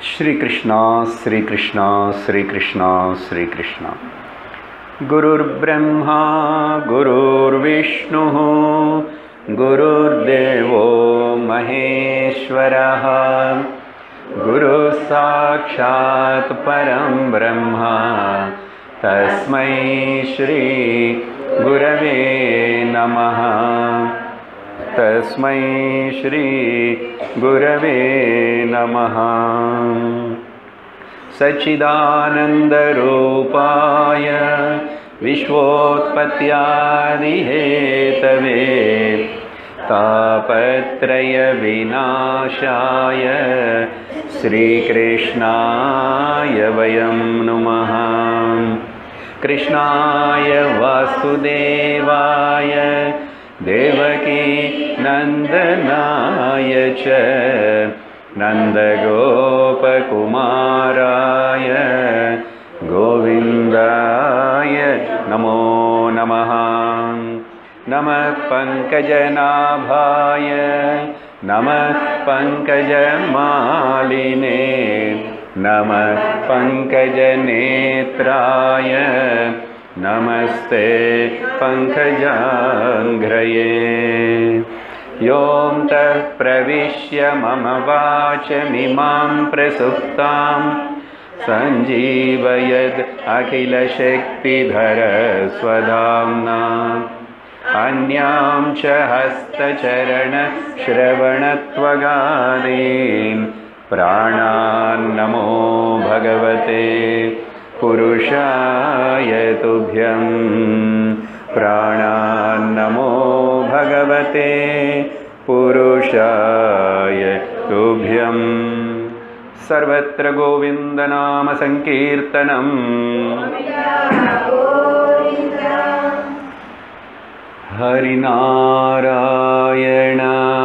श्रीकृष्णा श्रीकृष्णा श्रीकृष्णा श्रीकृष्णा गुरुर्ब्रह्मा गुरुर्विष्णुः गुरुर्देवो महेश्वरः गुरुः साक्षात् परं ब्रह्मा तस्मै श्रीगुरवे नमः तस्मै श्रीगुरवे नमः सच्चिदानन्दरूपाय विश्वोत्पत्त्यादिहेतवे तापत्रयविनाशाय श्रीकृष्णाय वयं नुमः कृष्णाय वासुदेवाय देवकी नन्दनाय च नन्दगोपकुमाराय गोविन्दाय नमो नमः नमः पङ्कजनाभाय नमः पङ्कजमालिने नमः पङ्कजनेत्राय नमस्ते पङ्कजाङ्घ्रये योऽन्तः प्रविश्य मम वाचमिमां प्रसुप्तां सञ्जीवयद् अखिलशक्तिधरस्वधाम्ना अन्यां च हस्तचरणश्रवणत्वगादीन् प्राणान्नमो भगवते पुरुषाय तुभ्यं प्राणान्नमो भगवते पुरुषाय तुभ्यं सर्वत्र गोविन्दनामसङ्कीर्तनम् हरिनारायण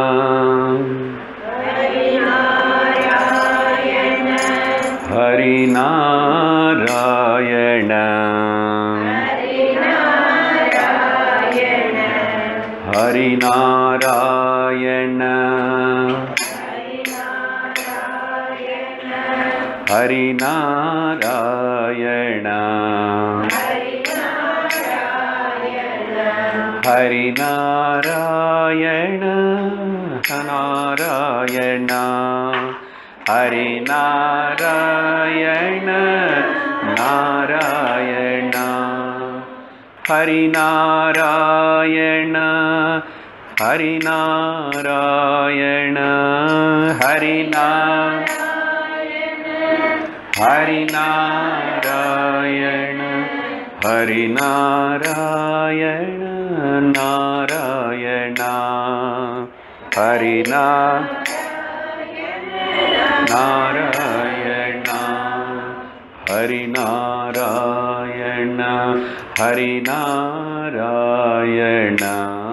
हरिनारायण हरिनारायण हरिनारायण हरिनारायण नारायण हरिनारायण नारायण हरिनारायण हरिनारायण हरिना हरिनारायण हरिनारायण नारायण हरिना नारायण हरिनारायण हरिनारायण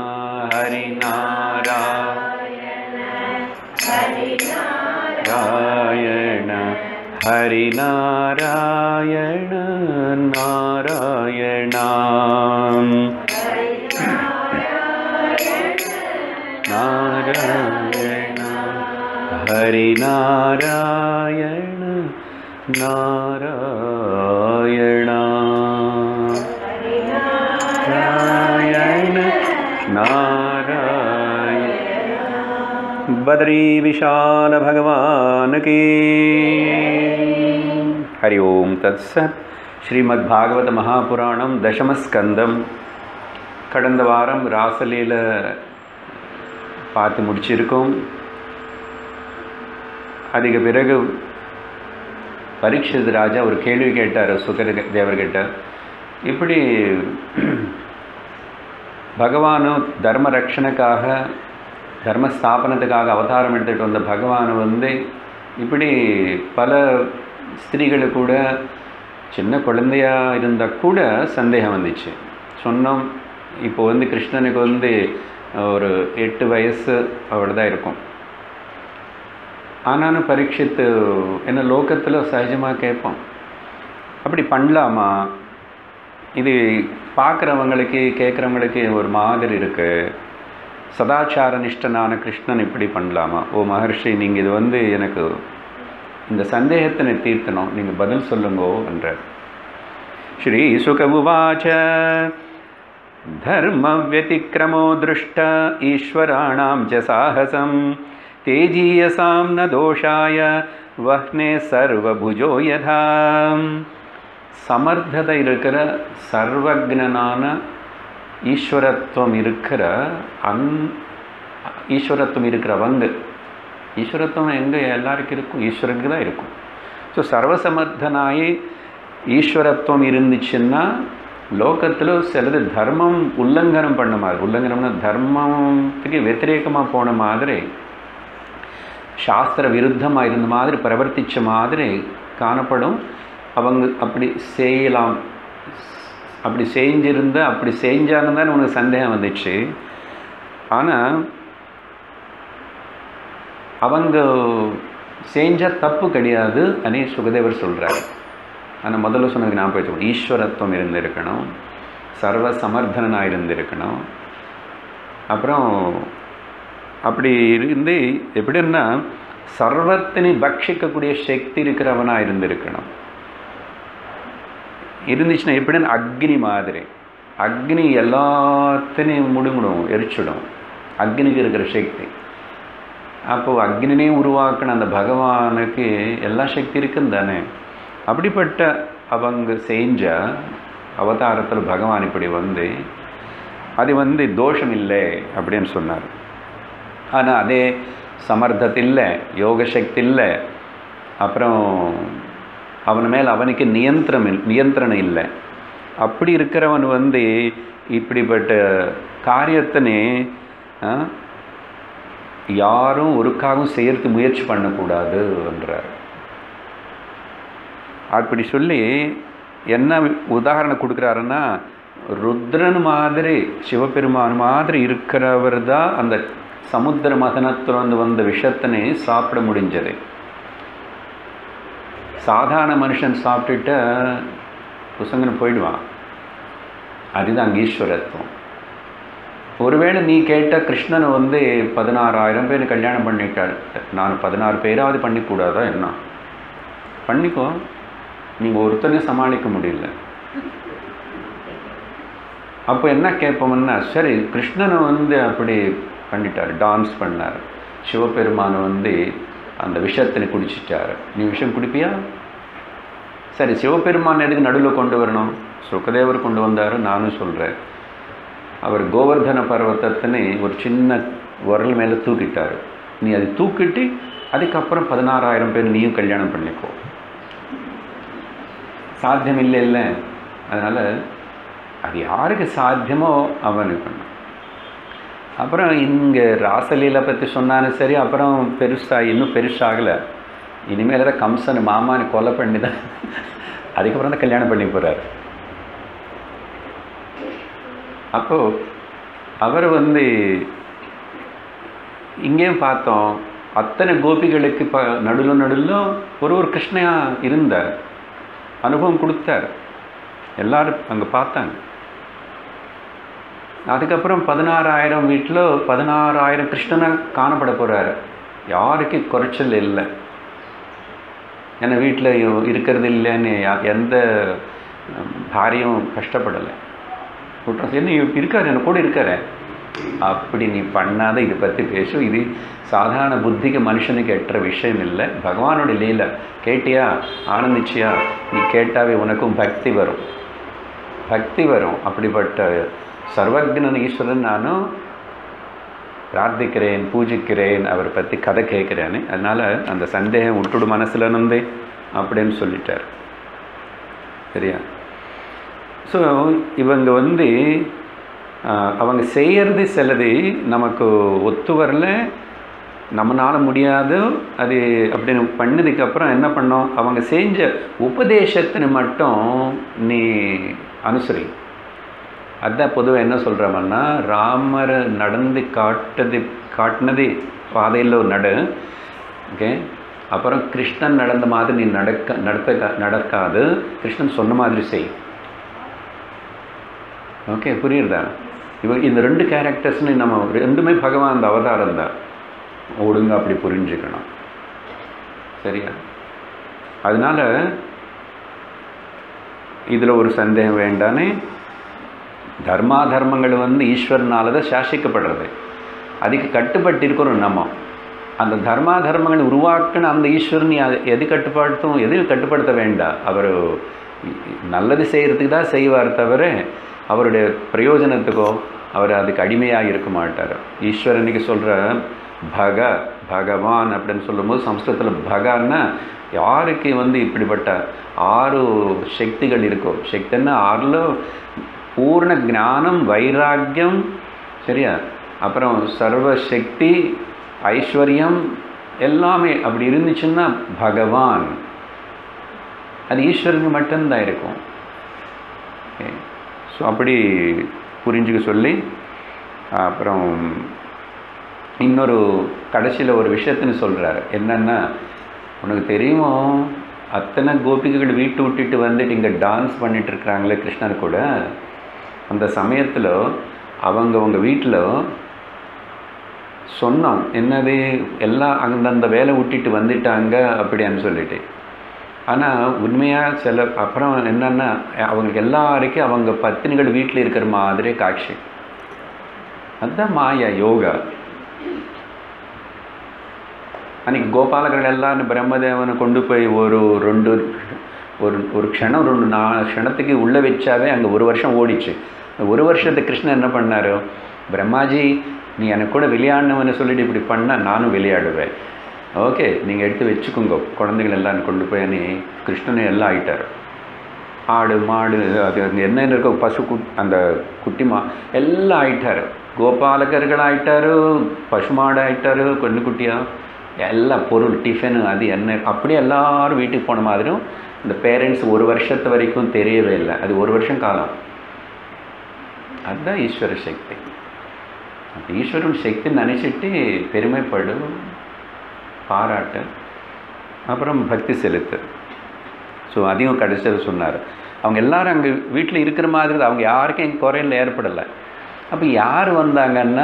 हरिनारायण हरिनारायण नारायण नारायण हरिनारायण नारायण नारायण नारायण बद्री विशाल भगवान की हरि ओम तत्सत ஸ்ரீமத் மகாபுராணம் தசமஸ்கந்தம் கடந்த வாரம் ராசலீல பார்த்து முடிச்சிருக்கோம் அதுக்கு பிறகு பரீட்சித் ராஜா ஒரு கேள்வி கேட்டார் சுகர தேவர்கிட்ட இப்படி பகவானும் தர்ம ரக்ஷனுக்காக தர்ம ஸ்தாபனத்துக்காக அவதாரம் எடுத்துகிட்டு வந்த பகவான் வந்து இப்படி பல ஸ்திரீகளை கூட சின்ன குழந்தையாக இருந்தால் கூட சந்தேகம் வந்துச்சு சொன்னோம் இப்போ வந்து கிருஷ்ணனுக்கு வந்து ஒரு எட்டு வயசு அவ்வளோதான் இருக்கும் ஆனாலும் பரீட்சித்து என்ன லோக்கத்தில் சகஜமாக கேட்போம் அப்படி பண்ணலாமா இது பார்க்குறவங்களுக்கு கேட்குறவங்களுக்கு ஒரு மாதிரி இருக்குது சதாச்சார நிஷ்டனான கிருஷ்ணன் இப்படி பண்ணலாமா ஓ மகர்ஷி நீங்கள் இது வந்து எனக்கு இந்த சந்தேகத்தினை தீர்த்தணும் நீங்கள் பதில் சொல்லுங்கோ என்றார் ஸ்ரீ சுக உவாச்ச धर्मव्यतिक्रमो दृष्ट ईश्वराणां च साहसं तेजीयसां न दोषाय वह्ने सर्वभुजो यथा சமர்த்ததை இருக்கிற சர்வக்னனான ஈஸ்வரத்துவம் இருக்கிற அந் ஈஸ்வரத்துவம் இருக்கிறவங்க ஈஸ்வரத்துவம் எங்கே எல்லாருக்கும் இருக்கும் ஈஸ்வரனுக்கு தான் இருக்கும் ஸோ சர்வசமர்த்தனாயி ஈஸ்வரத்துவம் இருந்துச்சுன்னா லோகத்தில் சிலது தர்மம் உல்லங்கனம் பண்ண மாதிரி உல்லங்கனம்னா தர்மத்துக்கு வெத்திரேகமாக போன மாதிரி சாஸ்திர விருத்தமாக இருந்த மாதிரி பிரவர்த்தித்த மாதிரி காணப்படும் அவங்க அப்படி செய்யலாம் அப்படி செஞ்சிருந்த அப்படி செஞ்சான்னு தான் உனக்கு சந்தேகம் வந்துச்சு ஆனால் அவங்க செஞ்சால் தப்பு கிடையாது அனே சுகதேவர் சொல்கிறார் ஆனால் முதல்ல சொன்னதுக்கு நான் போய் ஈஸ்வரத்துவம் இருந்திருக்கணும் சர்வ சமர்த்தனாக இருந்திருக்கணும் அப்புறம் அப்படி இருந்து எப்படின்னா சர்வத்தினை பக்ஷிக்கக்கூடிய சக்தி இருக்கிறவனாக இருந்திருக்கணும் இருந்துச்சுன்னா எப்படின்னு அக்னி மாதிரி அக்னி எல்லாத்தினையும் முடுங்கிடும் எரிச்சிடும் அக்னிக்கு இருக்கிற சக்தி அப்போது அக்னினையும் உருவாக்கின அந்த பகவானுக்கு எல்லா சக்தி இருக்குன்னு தானே அப்படிப்பட்ட அவங்க செஞ்ச அவதாரத்தில் பகவான் இப்படி வந்து அது வந்து தோஷம் இல்லை அப்படின்னு சொன்னார் ஆனால் அதே சமர்த்தத்தை இல்லை யோக சக்தி இல்லை அப்புறம் அவன் மேல் அவனுக்கு நியந்திரம் நியந்திரணம் இல்லை அப்படி இருக்கிறவன் வந்து இப்படிப்பட்ட காரியத்தினே யாரும் ஒருக்காகவும் செய்யறதுக்கு முயற்சி பண்ணக்கூடாது என்றார் அப்படி சொல்லி என்ன உதாரணம் கொடுக்குறாருன்னா ருத்ரன் மாதிரி சிவபெருமான் மாதிரி இருக்கிறவர் தான் அந்த சமுத்திர மதனத்திலிருந்து வந்த விஷத்தினை சாப்பிட முடிஞ்சது சாதாரண மனுஷன் சாப்பிட்டுட்டு புசங்கன்னு போயிடுவான் அதுதான் ஈஸ்வரத்துவம் ஒருவேளை நீ கேட்ட கிருஷ்ணனை வந்து பதினாறாயிரம் பேர் கல்யாணம் பண்ணிட்டாள் நான் பதினாறு பேராவது பண்ணிக்கூடாதா என்ன பண்ணிக்கோ நீங்கள் ஒருத்தனையும் சமாளிக்க முடியல அப்போ என்ன கேட்போம்னா சரி கிருஷ்ணனை வந்து அப்படி பண்ணிட்டார் டான்ஸ் பண்ணார் சிவபெருமானை வந்து அந்த விஷத்தினை குடிச்சிட்டார் நீ விஷம் குடிப்பியா சரி சிவபெருமான் எதுக்கு நடுவில் கொண்டு வரணும் சுகதேவர் கொண்டு வந்தார் நானும் சொல்கிறேன் அவர் கோவர்தன பர்வத்தத்தினை ஒரு சின்ன உரல் மேலே தூக்கிட்டார் நீ அதை தூக்கிட்டு அதுக்கப்புறம் பதினாறாயிரம் பேர் நீயும் கல்யாணம் பண்ணிக்கோ சாத்தியம் இல்லை இல்லை அதனால் அது யாருக்கு சாத்தியமோ அவன் பண்ண அப்புறம் இங்கே ராசலீலை பற்றி சொன்னாலும் சரி அப்புறம் பெருசாக இன்னும் பெருசாகலை இனிமேல் தான் கம்சன் மாமானை கொலை பண்ணி தான் அதுக்கப்புறம் தான் கல்யாணம் பண்ணி போகிறார் அப்போது அவர் வந்து இங்கேயும் பார்த்தோம் அத்தனை கோபிகளுக்கு இப்போ நடுவில் நடுவில் ஒரு ஒரு கிருஷ்ணையா இருந்தார் அனுபவம் கொடுத்தார் எல்லாரும் அங்கே பார்த்தாங்க அதுக்கப்புறம் பதினாறாயிரம் வீட்டில் பதினாறாயிரம் கிருஷ்ணனை காணப்பட போகிறாரு யாருக்கு குறைச்சல் இல்லை ஏன்னா வீட்டில் இருக்கிறது இல்லைன்னு எந்த பாரியும் கஷ்டப்படலை குற்றம் என்ன இருக்கார் என்ன கூட இருக்காரு அப்படி நீ பண்ணாத இதை பற்றி பேசும் இது சாதாரண புத்திக்கு மனுஷனுக்கு எட்டுற விஷயம் இல்லை பகவானோட லீலை கேட்டியா ஆனந்திச்சியா நீ கேட்டாவே உனக்கும் பக்தி வரும் பக்தி வரும் அப்படிப்பட்ட சர்வக்னன் ஈஸ்வரன் நானும் பிரார்த்திக்கிறேன் பூஜிக்கிறேன் அவரை பற்றி கதை கேட்குறேன்னு அதனால் அந்த சந்தேகம் விட்டுடு மனசில் இருந்தே அப்படின்னு சொல்லிட்டார் சரியா ஸோ இவங்க வந்து அவங்க செய்கிறது சிலது நமக்கு ஒத்து வரல நம்மளால் முடியாது அது அப்படின்னு பண்ணதுக்கப்புறம் என்ன பண்ணோம் அவங்க செஞ்ச உபதேசத்தினை மட்டும் நீ அனுசரி அதான் பொதுவாக என்ன சொல்கிறோம்னா ராமர் நடந்து காட்டது காட்டினது பாதையில் ஒரு நடு ஓகே அப்புறம் கிருஷ்ணன் நடந்த மாதிரி நீ நடக்க நடத்த நடக்காது கிருஷ்ணன் சொன்ன மாதிரி செய் ஓகே புரியுறதா இவங்க இந்த ரெண்டு கேரக்டர்ஸ்னு நம்ம ரெண்டுமே பகவான் அந்த அவதாரம் தான் ஒழுங்காக அப்படி புரிஞ்சுக்கணும் சரியா அதனால் இதில் ஒரு சந்தேகம் வேண்டானே தர்மா தர்மங்கள் வந்து ஈஸ்வரனால தான் சாசிக்கப்படுறது அதுக்கு கட்டுப்பட்டு இருக்கிறோம் நம்ம அந்த தர்மா தர்மங்களை உருவாக்கின அந்த ஈஸ்வரன் அது- எது கட்டுப்படுத்தும் எதில் கட்டுப்படுத்த வேண்டாம் அவர் நல்லது செய்கிறதுக்கு தான் செய்வார் தவிர அவருடைய பிரயோஜனத்துக்கோ அவர் அதுக்கு அடிமையாக இருக்க மாட்டார் ஈஸ்வரனுக்கு சொல்கிற பக பகவான் அப்படின்னு சொல்லும்போது சம்ஸ்கிருதத்தில் பகன்னா யாருக்கு வந்து இப்படிப்பட்ட ஆறு சக்திகள் இருக்கோ சக்தின்னா ஆறில் பூர்ண ஞானம் வைராக்கியம் சரியா அப்புறம் சர்வசக்தி ஐஸ்வர்யம் எல்லாமே அப்படி இருந்துச்சுன்னா பகவான் அது ஈஸ்வரனுக்கு மட்டும்தான் இருக்கும் ஸோ அப்படி புரிஞ்சுக்க சொல்லி அப்புறம் இன்னொரு கடைசியில் ஒரு விஷயத்துன்னு சொல்கிறாரு என்னென்னா உனக்கு தெரியுமோ அத்தனை கோபிகைகள் வீட்டு விட்டுட்டு வந்துட்டு இங்கே டான்ஸ் பண்ணிட்டு இருக்கிறாங்களே கிருஷ்ணர் கூட அந்த சமயத்தில் அவங்க அவங்க வீட்டில் சொன்னோம் என்னது எல்லாம் அந்தந்த வேலை விட்டுட்டு வந்துட்டாங்க அப்படின்னு சொல்லிட்டு ஆனால் உண்மையாக சில அப்புறம் என்னென்னா அவங்களுக்கு எல்லாருக்கும் அவங்க பத்தினிகள் வீட்டில் இருக்கிற மாதிரி காட்சி அதுதான் மாயா யோகா அன்னைக்கு கோபாலகர்கள் எல்லாம் பிரம்மதேவனை கொண்டு போய் ஒரு ரெண்டு ஒரு ஒரு க்ஷணம் ரெண்டு நா க்ஷணத்துக்கு உள்ளே வச்சாவே அங்கே ஒரு வருஷம் ஓடிச்சு இந்த ஒரு வருஷத்தை கிருஷ்ணன் என்ன பண்ணார் பிரம்மாஜி நீ எனக்கு கூட விளையாடணும்னு சொல்லிட்டு இப்படி பண்ணால் நானும் விளையாடுவேன் ஓகே நீங்கள் எடுத்து வச்சுக்கோங்க குழந்தைகள் எல்லாம் கொண்டு போய் நீ கிருஷ்ணனை எல்லாம் ஆயிட்டார் ஆடு மாடு அது அங்கே என்னென்ன இருக்கோ பசு குட் அந்த குட்டி மா எல்லாம் ஆயிட்டாரு கோபாலகர்கள் ஆயிட்டாரு பசு மாடு ஆயிட்டாரு கொண்டு குட்டியாக எல்லா பொருள் டிஃபனு அது என்ன அப்படியே எல்லாரும் வீட்டுக்கு போன மாதிரியும் இந்த பேரண்ட்ஸ் ஒரு வருஷத்து வரைக்கும் தெரியவே இல்லை அது ஒரு வருஷம் காலம் அதுதான் ஈஸ்வர சக்தி அந்த ஈஸ்வரன் சக்தி நினச்சிட்டு பெருமைப்படு பாராட்டு அப்புறம் பக்தி செலுத்து ஸோ அதையும் கடைசியில் சொன்னார் அவங்க எல்லாரும் அங்கே வீட்டில் இருக்கிற மாதிரி தான். அவங்க யாருக்கும் குறையில் ஏற்படலை அப்போ யார் வந்தாங்கன்னா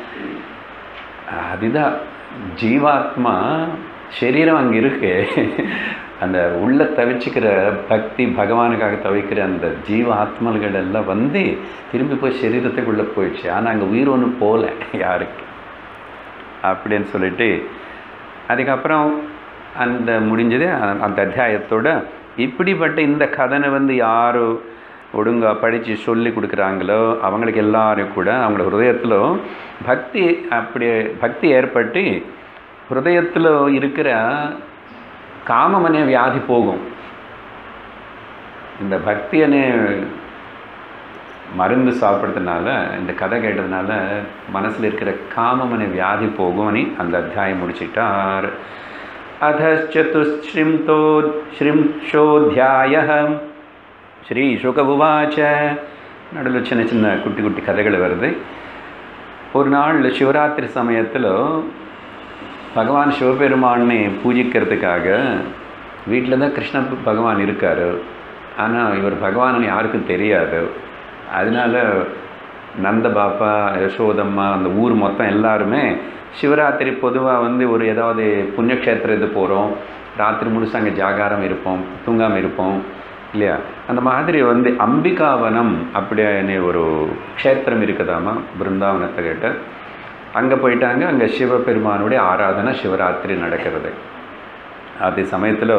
அதுதான் ஜீவாத்மா சரீரம் அங்கே இருக்கு அந்த உள்ள தவிச்சுக்கிற பக்தி பகவானுக்காக தவிக்கிற அந்த ஜீவ ஆத்மல்கள் எல்லாம் வந்து திரும்பி போய் சரீரத்துக்குள்ளே போயிடுச்சு ஆனால் அங்கே உயிர் ஒன்று போகல யாருக்கு அப்படின்னு சொல்லிட்டு அதுக்கப்புறம் அந்த முடிஞ்சது அ- அந்த அத்தியாயத்தோட இப்படிப்பட்ட இந்த கதனை வந்து யார் ஒழுங்கா படித்து சொல்லி கொடுக்குறாங்களோ அவங்களுக்கு எல்லாரும் கூட அவங்களோட ஹிருதயத்தில் பக்தி அப்படி பக்தி ஏற்பட்டு ஹிருதயத்தில் இருக்கிற காமமனே வியாதி போகும் இந்த பக்தி அனே மருந்து சாப்பிட்றதுனால இந்த கதை கேட்டதுனால மனசில் இருக்கிற காமமனை வியாதி போகும்னு அந்த அத்தியாயம் முடிச்சிட்டார் அதச்சுஸ்ரிம்தோ ஸ்ரிம்ஷோத்தியாய ஸ்ரீ சுக உவாச்ச நடுவில் சின்ன சின்ன குட்டி குட்டி கதைகள் வருது ஒரு நாள் சிவராத்திரி சமயத்தில் பகவான் சிவபெருமானை பூஜிக்கிறதுக்காக வீட்டில் தான் கிருஷ்ண பகவான் இருக்கார் ஆனால் இவர் பகவான் யாருக்கும் தெரியாது அதனால நந்த பாப்பா யசோதம்மா அந்த ஊர் மொத்தம் எல்லாருமே சிவராத்திரி பொதுவாக வந்து ஒரு ஏதாவது புண்ணியக்ஷேத்திரத்து போகிறோம் ராத்திரி முழுசு அங்கே ஜாகாரம் இருப்போம் தூங்காமல் இருப்போம் இல்லையா அந்த மாதிரி வந்து அம்பிகாவனம் அப்படின்னு ஒரு க்ஷேத்திரம் இருக்குதாமா பிருந்தாவனத்தை கிட்ட அங்கே போயிட்டாங்க அங்கே சிவபெருமானுடைய ஆராதனை சிவராத்திரி நடக்கிறது அது சமயத்தில்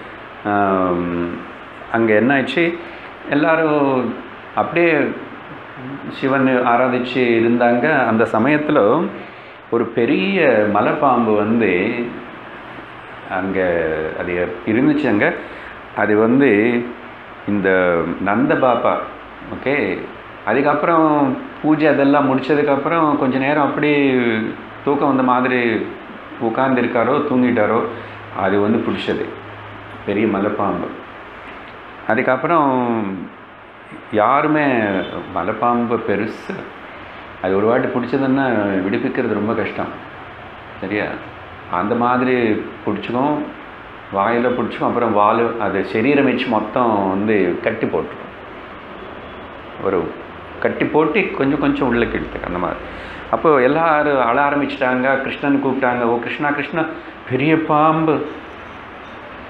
அங்கே என்னாச்சு எல்லாரும் அப்படியே சிவன் ஆராதிச்சு இருந்தாங்க அந்த சமயத்தில் ஒரு பெரிய மலைப்பாம்பு வந்து அங்கே அது இருந்துச்சு அங்கே அது வந்து இந்த நந்த பாப்பா ஓகே அதுக்கப்புறம் பூஜை அதெல்லாம் முடிச்சதுக்கப்புறம் கொஞ்ச நேரம் அப்படி தூக்கம் வந்த மாதிரி உட்கார்ந்திருக்காரோ தூங்கிட்டாரோ அது வந்து பிடிச்சது பெரிய மலைப்பாம்பு அதுக்கப்புறம் யாருமே மலைப்பாம்பு பெருசு அது ஒரு வாட்டி பிடிச்சதுன்னா விடுவிக்கிறது ரொம்ப கஷ்டம் சரியா அந்த மாதிரி பிடிச்சிக்கும் வாயில் பிடிச்சிக்கும் அப்புறம் வால் அது சரீரம் வச்சு மொத்தம் வந்து கட்டி போட்டுரும் ஒரு கட்டி போட்டு கொஞ்சம் கொஞ்சம் உள்ள கிழத்துக்கு அந்த மாதிரி அப்போ எல்லாரும் அழ ஆரம்பிச்சிட்டாங்க கிருஷ்ணன் கூப்பிட்டாங்க ஓ கிருஷ்ணா கிருஷ்ணா பெரிய பாம்பு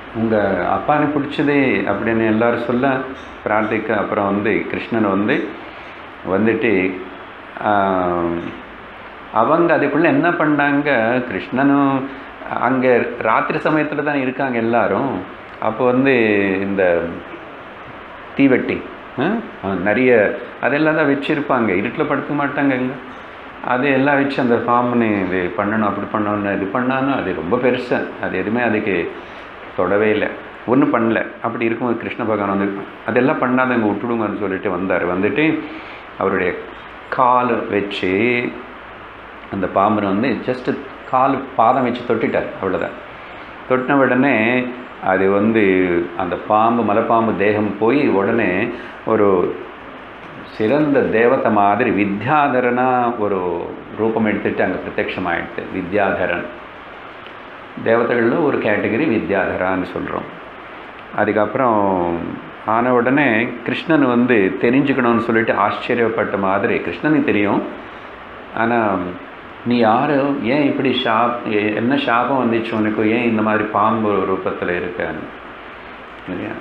உங்கள் அப்பானை பிடிச்சது அப்படின்னு எல்லாரும் சொல்ல பிரார்த்திக்க அப்புறம் வந்து கிருஷ்ணன் வந்து வந்துட்டு ஆஹ், அவங்க அதுக்குள்ளே என்ன பண்ணாங்க கிருஷ்ணனும் அங்கே ராத்திரி சமயத்தில் தான் இருக்காங்க எல்லாரும் அப்போ வந்து இந்த தீவெட்டி ஆ? ஆ, நிறைய அதெல்லாம் தான் வச்சுருப்பாங்க இருட்டில் படுக்க மாட்டாங்க இங்கே அது எல்லாம் வச்சு அந்த ஃபார்ம்னு இது பண்ணணும் அப்படி பண்ணணும் இது பண்ணாலும் அது ரொம்ப பெருசு அது எதுவுமே அதுக்கு தொடவே இல்லை ஒன்றும் பண்ணல அப்படி இருக்கும்போது கிருஷ்ண பகவான் வந்து அதெல்லாம் பண்ணாத இங்கே விட்டுடுங்கன்னு சொல்லிட்டு வந்தார் வந்துட்டு அவருடைய கால் வச்சு அந்த பாம்பனை வந்து ஜஸ்ட்டு கால் பாதம் வச்சு தொட்டிட்டார் அவ்வளோதான் தொட்டின உடனே அது வந்து அந்த பாம்பு மலைப்பாம்பு தேகம் போய் உடனே ஒரு சிறந்த தேவதை மாதிரி வித்யாதரனா ஒரு ரூபம் எடுத்துட்டு அங்கே பிரத்யட்சமாயிடுது வித்யாதரன் தேவதைகளில் ஒரு கேட்டகரி வித்யாதரான்னு சொல்கிறோம் அதுக்கப்புறம் ஆன உடனே கிருஷ்ணன் வந்து தெரிஞ்சுக்கணும்னு சொல்லிட்டு ஆச்சரியப்பட்ட மாதிரி கிருஷ்ணனுக்கு தெரியும் ஆனால் நீ யார் ஏன் இப்படி ஷாப் எ- என்ன சாபம் வந்துச்சு உனக்கு ஏன் இந்த மாதிரி பாம்பு ரூபத்தில் இருக்கன்னு இல்லையா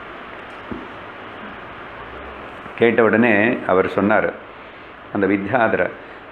கேட்ட உடனே அவர் சொன்னார் அந்த வித்யாதர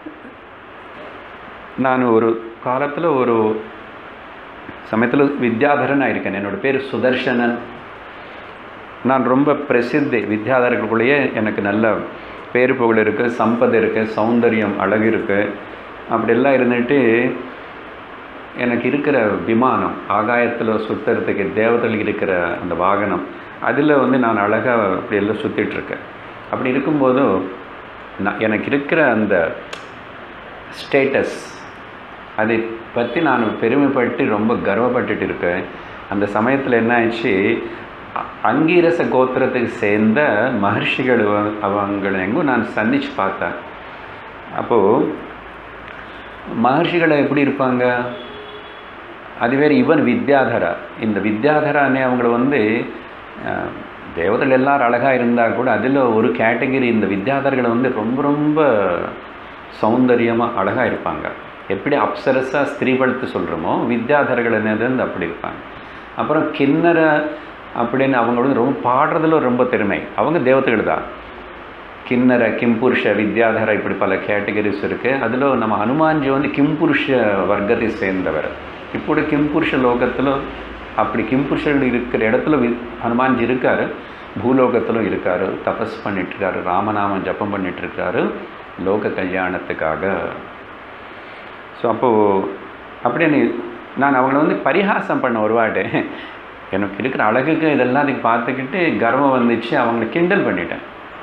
நான் ஒரு காலத்தில் ஒரு சமயத்தில் வித்யாதரன் இருக்கேன் என்னோட பேர் சுதர்ஷனன் நான் ரொம்ப பிரசித்தி வித்யாதரர்களுக்குள்ளேயே எனக்கு நல்ல பேரு புகழ் இருக்குது சம்பது இருக்குது சௌந்தரியம் அழகு இருக்குது அப்படியெல்லாம் இருந்துட்டு எனக்கு இருக்கிற விமானம் ஆகாயத்தில் சுற்றுறதுக்கு தேவதைகளுக்கு இருக்கிற அந்த வாகனம் அதில் வந்து நான் அழகாக அப்படி எல்லாம் சுற்றிட்டுருக்கேன் அப்படி இருக்கும்போதும் நான் எனக்கு இருக்கிற அந்த ஸ்டேட்டஸ் அதை பற்றி நான் பெருமைப்பட்டு ரொம்ப கர்வப்பட்டுட்டு இருக்கேன் அந்த சமயத்தில் என்ன ஆயிடுச்சு அ- அங்கீரச கோத்திரத்துக்கு சேர்ந்த மகர்ஷிகள் அவ- அவங்களை எங்கும் நான் சந்திச்சு பார்த்தேன் அப்போது மகர்ஷிகளை எப்படி இருப்பாங்க அது வேறு இவன் வித்யாதரா இந்த வித்யாதரானே அவங்கள வந்து அஹ், தேவதைகள் எல்லாரும் அழகாக இருந்தால் கூட அதில் ஒரு கேட்டகரி இந்த வித்யாதர்களை வந்து ரொம்ப ரொம்ப சௌந்தரியமாக அழகாக இருப்பாங்க எப்படி அப்சரஸா ஸ்திரீபடுத்து சொல்கிறோமோ வித்யாதர்கள் என்னது வந்து அப்படி இருப்பாங்க அப்புறம் கிண்ணற அப்படின்னு அவங்க வந்து ரொம்ப பாடுறதுல ரொம்ப திறமை அவங்க தேவதைகள் தான் கிண்ணற கிம்புருஷ வித்யாதர இப்படி பல கேட்டகரிஸ் இருக்குது அதில் நம்ம ஹனுமான்ஜி வந்து கிம்புருஷ வர்க்கத்தை சேர்ந்தவர் இப்போ கிம்புருஷ லோகத்தில் அப்படி கிம்புருஷர்கள் இருக்கிற இடத்துல வி ஹனுமான்ஜி இருக்கார் பூலோகத்திலும் இருக்கார் தபஸ் பண்ணிட்டுருக்காரு ராமநாமம் ஜபம் பண்ணிட்டுருக்காரு லோக கல்யாணத்துக்காக ஸோ அப்போது அப்படியே நீ நான் அவங்கள வந்து பரிகாசம் பண்ண ஒரு வாட்டு எனக்கு இருக்கிற அழகுக்கு இதெல்லாம் அதுக்கு பார்த்துக்கிட்டு கர்வம் வந்துச்சு அவங்கள கிண்டல் பண்ணிட்டேன்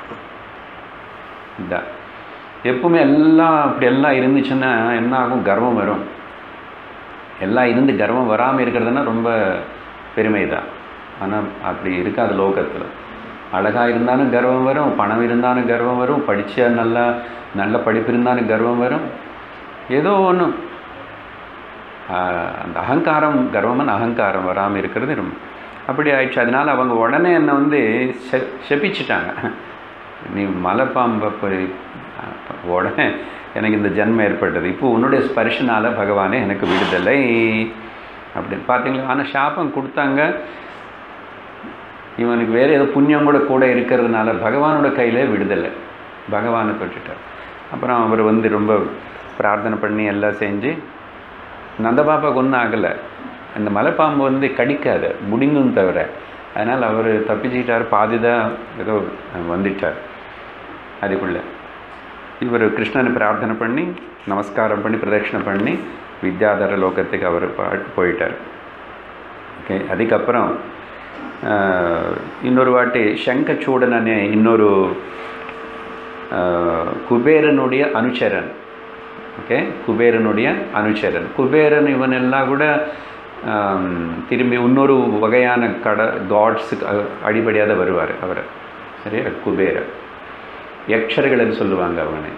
இதான் எப்பவுமே எல்லாம் அப்படி எல்லாம் இருந்துச்சுன்னா என்ன ஆகும் கர்வம் வரும் எல்லாம் இருந்து கர்வம் வராமல் இருக்கிறதுனா ரொம்ப பெருமை தான் ஆனால் அப்படி இருக்காது லோகத்தில் அழகாக இருந்தாலும் கர்வம் வரும் பணம் இருந்தாலும் கர்வம் வரும் படித்தா நல்லா நல்ல படிப்பு இருந்தாலும் கர்வம் வரும் ஏதோ ஒன்று அந்த அகங்காரம் கர்வமான அகங்காரம் வராமல் இருக்கிறது ரொம்ப அப்படி ஆயிடுச்சு அதனால் அவங்க உடனே என்னை வந்து செ செபிச்சிட்டாங்க நீ மலைப்பாம்பை போய் உடனே எனக்கு இந்த ஜென்மம் ஏற்பட்டது இப்போ உன்னுடைய ஸ்பர்ஷனால் பகவானே எனக்கு விடுதலை அப்படின்னு பார்த்தீங்களா ஆனால் சாபம் கொடுத்தாங்க இவனுக்கு வேறு ஏதோ புண்ணியம் கூட கூட இருக்கிறதுனால பகவானோட கையிலே விடுதலை பகவானை தொட்டுட்டார் அப்புறம் அவர் வந்து ரொம்ப பிரார்த்தனை பண்ணி எல்லாம் செஞ்சு நந்தபாபாவுக்கு ஒன்றும் ஆகலை அந்த மலைப்பாம்பு வந்து கடிக்காது முடிங்கும் தவிர அதனால் அவர் தப்பிச்சுக்கிட்டார் பாதி தான் ஏதோ வந்துட்டார் அதுக்குள்ளே இவர் கிருஷ்ணனை பிரார்த்தனை பண்ணி நமஸ்காரம் பண்ணி பிரதட்சணை பண்ணி வித்யாதர லோகத்துக்கு அவர் போயிட்டார் ஓகே அதுக்கப்புறம் இன்னொரு வாட்டி சங்கச்சூடன் அనే இன்னொரு குபேரனுடைய அனுச்சரன் ஓகே குபேரனுடைய அனுச்சரன் குபேரன் இவன் எல்லாம் கூட திரும்பி இன்னொரு வகையான கட காட்ஸுக்கு அடிப்படையாக தான் வருவார் அவர் சரியா குபேரன் யக்ஷர்கள்னு சொல்லுவாங்க அவனை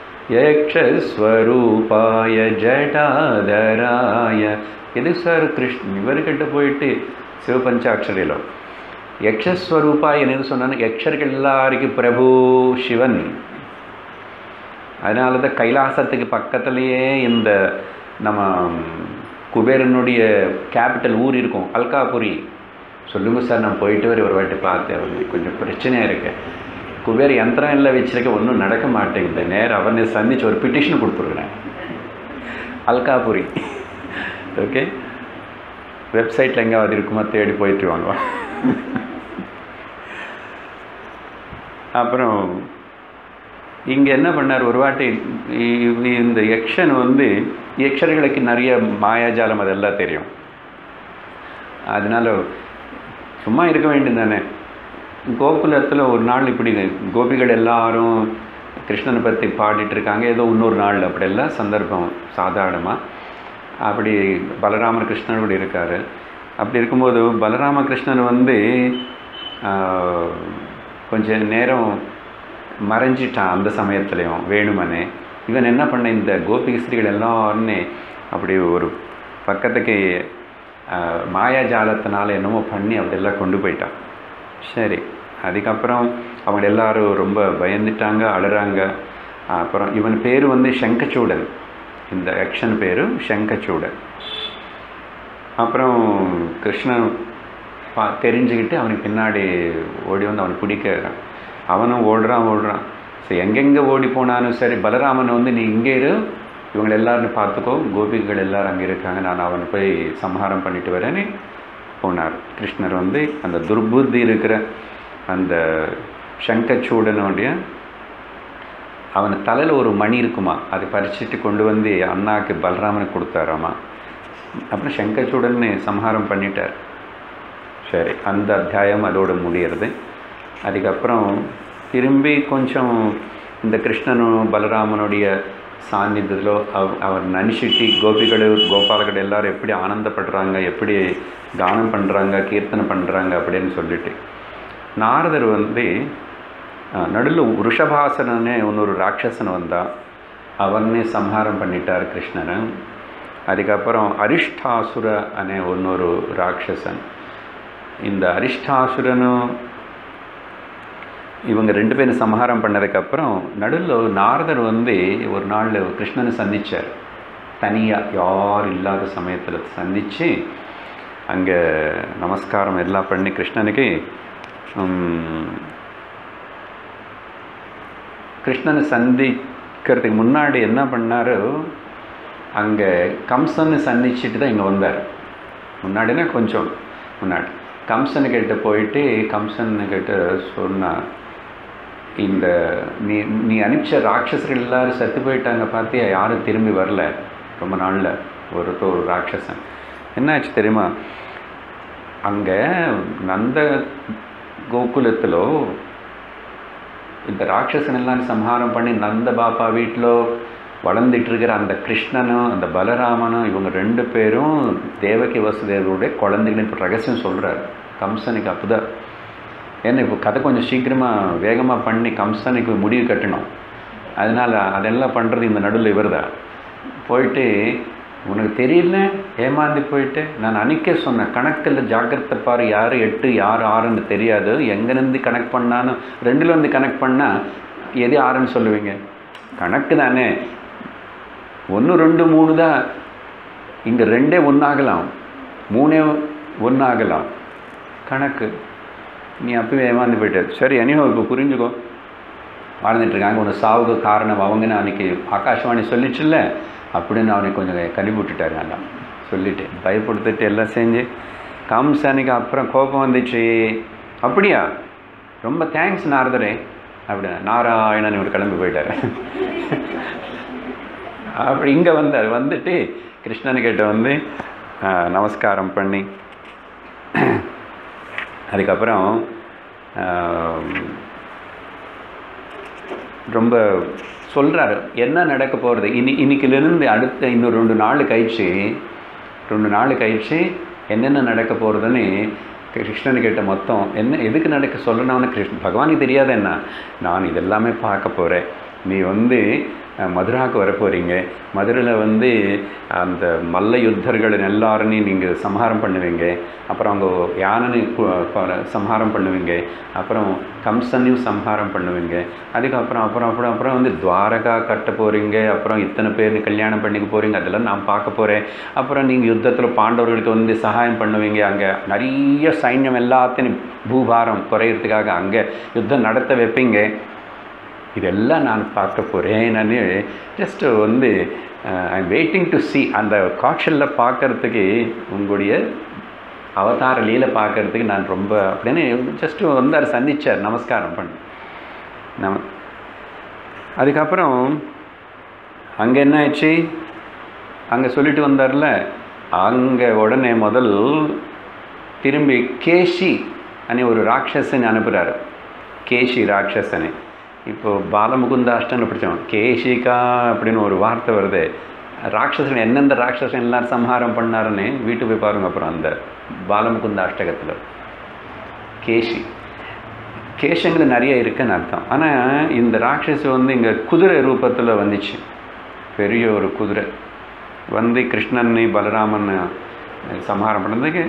யக்ஷஸ்வரூபாய ஜடாதராய எது சார் கிருஷ்ணன் இவர்கிட்ட போயிட்டு சிவபஞ்சாட்சரியில் யக்ஷஸ்வரூபாய் என்னன்னு சொன்னான்னு யக்ஷர்கள் எல்லாருக்கும் பிரபு சிவன் அதனால தான் கைலாசத்துக்கு பக்கத்துலேயே இந்த நம்ம குபேரனுடைய கேபிட்டல் ஊர் இருக்கும் அல்காபுரி சொல்லுங்க சார் நான் போயிட்டு வர ஒரு வாட்டி பார்த்தேன் அவரு கொஞ்சம் பிரச்சனையாக இருக்கு குபேர் யந்திரம் எல்லாம் வச்சிருக்க ஒன்றும் நடக்க மாட்டேங்குது நேரம் அவனை சந்திச்சு ஒரு பிட்டிஷன் கொடுத்துருக்குறேன் அல்காபுரி ஓகே வெப்சைட்டில் எங்கேயாவது இருக்குமா தேடி போயிட்டு வாங்க அப்புறம் இங்கே என்ன பண்ணார் ஒரு வாட்டி இ- இந்த யக்ஷன் வந்து யக்ஷர்களுக்கு நிறைய மாயாஜாலம் அதெல்லாம் தெரியும் அதனால சும்மா இருக்க வேண்டியது தானே கோகுலத்தில் ஒரு நாள் இப்படி கோபிகள் எல்லாரும் கிருஷ்ணனை பற்றி பாடிட்டு இருக்காங்க ஏதோ இன்னொரு நாள் அப்படியெல்லாம் சந்தர்ப்பம் சாதாரணமாக அப்படி பலராம கிருஷ்ணன் கூட இருக்கார் அப்படி இருக்கும்போது பலராம கிருஷ்ணன் வந்து ஆஹ், கொஞ்ச நேரம் மறைஞ்சிட்டான் அந்த சமயத்துலேயும் வேணுமனே இவன் என்ன பண்ண இந்த கோபிஸ்திரிகள் எல்லாருமே அப்படி ஒரு பக்கத்துக்கு ஆஹ், மாயாஜாலத்தினால என்னமோ பண்ணி அப்படியெல்லாம் கொண்டு போயிட்டான் சரி அதுக்கப்புறம் அவங்க எல்லாரும் ரொம்ப பயந்துட்டாங்க அழுறாங்க அப்புறம் இவன் பேர் வந்து சங்கச்சூடன் இந்த ஆக்ஷன் பேர் சங்கச்சூடன் அப்புறம் கிருஷ்ணன் பா தெரிஞ்சுக்கிட்டு அவனுக்கு பின்னாடி ஓடி வந்து அவனை பிடிக்க அவனும் ஓடுறான் ஓடுறான் சரி எங்கெங்கே ஓடி போனாலும் சரி பலராமன் வந்து நீ இங்கே இரு இவங்களை எல்லாரும் பார்த்துக்கோ கோபிகள் எல்லாரும் அங்கே இருக்காங்க நான் அவனை போய் சம்ஹாரம் பண்ணிட்டு வரேன்னு போனார் கிருஷ்ணர் வந்து அந்த துர்புத்தி இருக்கிற அந்த சங்கச்சூடனுடைய அவன் தலையில் ஒரு மணி இருக்குமா அதை பறிச்சுட்டு கொண்டு வந்து அண்ணாக்கு பலராமனுக்கு கொடுத்தாராமா அப்புறம் சங்கச்சூடன்னு சம்ஹாரம் பண்ணிட்டார் சரி அந்த அத்தியாயம் அதோட முடியறது அதுக்கப்புறம் திரும்பி கொஞ்சம் இந்த கிருஷ்ணனும் பலராமனுடைய சாநித்தியத்தில் அவ அவர் நினச்சிட்டு கோபிகள் கோபாலர்கள் எல்லாரும் எப்படி ஆனந்தப்படுறாங்க எப்படி கானம் பண்ணுறாங்க கீர்த்தனை பண்ணுறாங்க அப்படின்னு சொல்லிட்டு நாரதர் வந்து நடுவில் ருஷபாசனே இன்னொரு ராட்சசன் வந்தா அவனே சம்ஹாரம் பண்ணிட்டார் கிருஷ்ணனை அதுக்கப்புறம் அரிஷ்டாசுர அనే இன்னொரு ராட்சசன் இந்த அரிஷ்டாசுரனும் இவங்க ரெண்டு பேரும் சம்ஹாரம் பண்ணதுக்கப்புறம் நடுவில் நாரதர் வந்து ஒரு நாள் கிருஷ்ணனை சந்திச்சார் தனியாக யார் இல்லாத சமயத்தில் சந்தித்து அங்கே நமஸ்காரம் எல்லாம் பண்ணி கிருஷ்ணனுக்கு உம், கிருஷ்ணனை சந்திக்கிறதுக்கு முன்னாடி என்ன பண்ணாரு அங்கே கம்சனை சந்திச்சுட்டு தான் இங்கே வந்தார் முன்னாடினா கொஞ்சம் முன்னாடி கம்சனுக்கிட்ட போயிட்டு கம்சனுக்கிட்ட சொன்னார் இந்த நீ நீ அனுப்பிச்ச ராட்சசர்கள் எல்லாரும் செத்து போயிட்டாங்க பார்த்தியா யாரும் திரும்பி வரல ரொம்ப நாளில் ஒருத்தர் ஒரு ராட்சசன் என்னாச்சு தெரியுமா அங்கே நந்த கோகுலத்தில் இந்த ராட்சசன் எல்லாம் சம்ஹாரம் பண்ணி நந்த பாப்பா வீட்டில் வளர்ந்துட்டு இருக்கிற அந்த கிருஷ்ணனும் அந்த பலராமனும் இவங்க ரெண்டு பேரும் தேவகி வசுதேவருடைய குழந்தைகள் இப்போ ரகசியம் சொல்கிறார் கம்சனுக்கு அப்போதான் ஏன்னா இப்போ கதை கொஞ்சம் சீக்கிரமாக வேகமாக பண்ணி கம்சனுக்கு முடிவு கட்டணும் அதனால் அதெல்லாம் பண்ணுறது இந்த நடுவில் இவர் தான் போயிட்டு உனக்கு தெரியல ஏமாந்து போயிட்டு நான் அன்னைக்கே சொன்னேன் கணக்கில் ஜாக்கிரதை பாரு யார் எட்டு யார் ஆறுன்னு தெரியாது எங்கேருந்து கனெக்ட் பண்ணாலும் ரெண்டுலேருந்து கனெக்ட் பண்ணால் எது ஆறுன்னு சொல்லுவீங்க கணக்கு தானே ஒன்று ரெண்டு மூணு தான் இங்கே ரெண்டே ஒன்றாகலாம் மூணே ஒன்றாகலாம் கணக்கு நீ அப்பவே ஏமாந்து போயிட்ட சரி அனியோ இப்போ புரிஞ்சுக்கோ வாழ்ந்துட்டு இருக்காங்க உன்னை சாவுக்கு காரணம் அவங்கன்னு அன்னைக்கு ஆகாஷ்வாணி சொல்லிச்சுல்ல அப்படின்னு அவனை கொஞ்சம் கனி விட்டுட்டாரு நல்லா சொல்லிட்டு பயப்படுத்திட்டு எல்லாம் செஞ்சு கம்சனுக்கு அப்புறம் கோபம் வந்துச்சு அப்படியா ரொம்ப தேங்க்ஸ் நாரதரே அப்படின்னா நாராயணன் இவர் கிளம்பி போயிட்டார் அப்படி இங்கே வந்தார் வந்துட்டு கிருஷ்ணனுக்கிட்ட வந்து ஆ, நமஸ்காரம் பண்ணி அதுக்கப்புறம் ஆம், ரொம்ப சொல்கிறாரு என்ன நடக்க போகிறது இனி இன்னைக்கிலிருந்து அடுத்த இன்னும் ரெண்டு நாள் கழிச்சு ரெண்டு நாள் கழிச்சு என்னென்ன நடக்க போகிறதுன்னு கிருஷ்ணனுக்கிட்ட மொத்தம் என்ன எதுக்கு நடக்க சொல்லணும்னு கிருஷ்ண பகவானுக்கு தெரியாத என்ன நான் இதெல்லாமே பார்க்க போகிறேன் நீ வந்து அஹ், மதுராவுக்கு வர போகிறீங்க மதுரையில் வந்து அந்த மல்ல யுத்தர்கள் எல்லாரையும் நீங்கள் சம்ஹாரம் பண்ணுவீங்க அப்புறம் அங்கே யானை சம்ஹாரம் பண்ணுவீங்க அப்புறம் கம்சனையும் சம்ஹாரம் பண்ணுவீங்க அதுக்கப்புறம் அப்புறம் அப்புறம் அப்புறம் வந்து துவாரகா கட்ட போகிறீங்க அப்புறம் இத்தனை பேர் கல்யாணம் பண்ணிக்க போகிறீங்க அதெல்லாம் நான் பார்க்க போகிறேன் அப்புறம் நீங்கள் யுத்தத்தில் பாண்டவர்களுக்கு வந்து சகாயம் பண்ணுவீங்க அங்கே நிறைய சைன்யம் எல்லாத்தையும் பூபாரம் குறையிறதுக்காக அங்கே யுத்தம் நடத்த வைப்பீங்க இதெல்லாம் நான் பார்க்க போகிறேன் நான் ஜஸ்ட்டு வந்து I am waiting to see அந்த காட்சலில் பார்க்கறதுக்கு உங்களுடைய அவதார லீலை பார்க்கறதுக்கு நான் ரொம்ப அப்படின்னு ஜஸ்ட்டு வந்தார் சந்திச்சார் நமஸ்காரம் பண்ண நம அதுக்கப்புறம் அங்கே என்ன ஆச்சு அங்கே சொல்லிட்டு வந்தார்ல அங்கே உடனே முதல் திரும்பி கேஷி அனே ஒரு ராட்சசன் அனுப்புகிறாரு கேஷி ராட்சசனை இப்போ பாலமுகுந்தாஷ்டன்னு படித்தோம் கேஷிகா அப்படின்னு ஒரு வார்த்தை வருது ராட்சசன் எந்தெந்த ராட்சசன் எல்லாரும் சம்ஹாரம் பண்ணாருன்னு வீட்டு போய் பாருங்க அப்புறம் அந்த பாலமுகுந்த அஷ்டகத்தில் கேஷி கேஷங்கள் நிறைய இருக்குன்னு அர்த்தம் ஆனால் இந்த ராட்சசி வந்து இங்கே குதிரை ரூபத்தில் வந்துச்சு பெரிய ஒரு குதிரை வந்து கிருஷ்ணன் பலராமன் சம்ஹாரம் பண்ணதுக்கு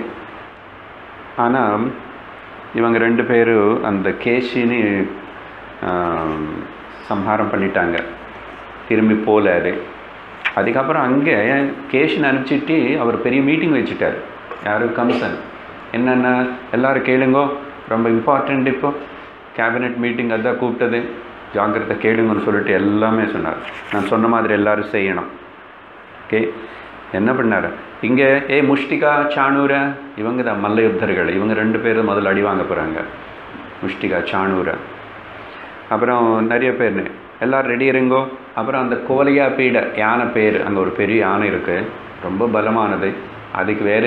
ஆனால் இவங்க ரெண்டு பேரும் அந்த கேஷின்னு ஆம், சம்ஹாரம் பண்ணிட்டாங்க திரும்பி போல அது அதுக்கப்புறம் அங்கே கேஷின் அனுப்பிச்சிட்டு அவர் பெரிய மீட்டிங் வச்சுட்டார் யார் கம்சன் என்னென்ன எல்லாரும் கேளுங்கோ ரொம்ப இம்பார்ட்டண்ட் இப்போ கேபினெட் மீட்டிங் அதான் கூப்பிட்டது ஜாக்கிரதை கேளுங்கன்னு சொல்லிட்டு எல்லாமே சொன்னார் நான் சொன்ன மாதிரி எல்லாரும் செய்யணும் ஓகே என்ன பண்ணார் இங்கே ஏ முஷ்டிகா சாணூர இவங்க தான் மல்ல யுத்தர்கள் இவங்க ரெண்டு பேரும் முதல்ல அடி வாங்க போகிறாங்க முஷ்டிகா சாணூர அப்புறம் நிறைய பேர் எல்லோரும் ரெடி இருங்கோ அப்புறம் அந்த கோலையா பீட யானை பேர் அங்கே ஒரு பெரிய யானை இருக்குது ரொம்ப பலமானது அதுக்கு வேறு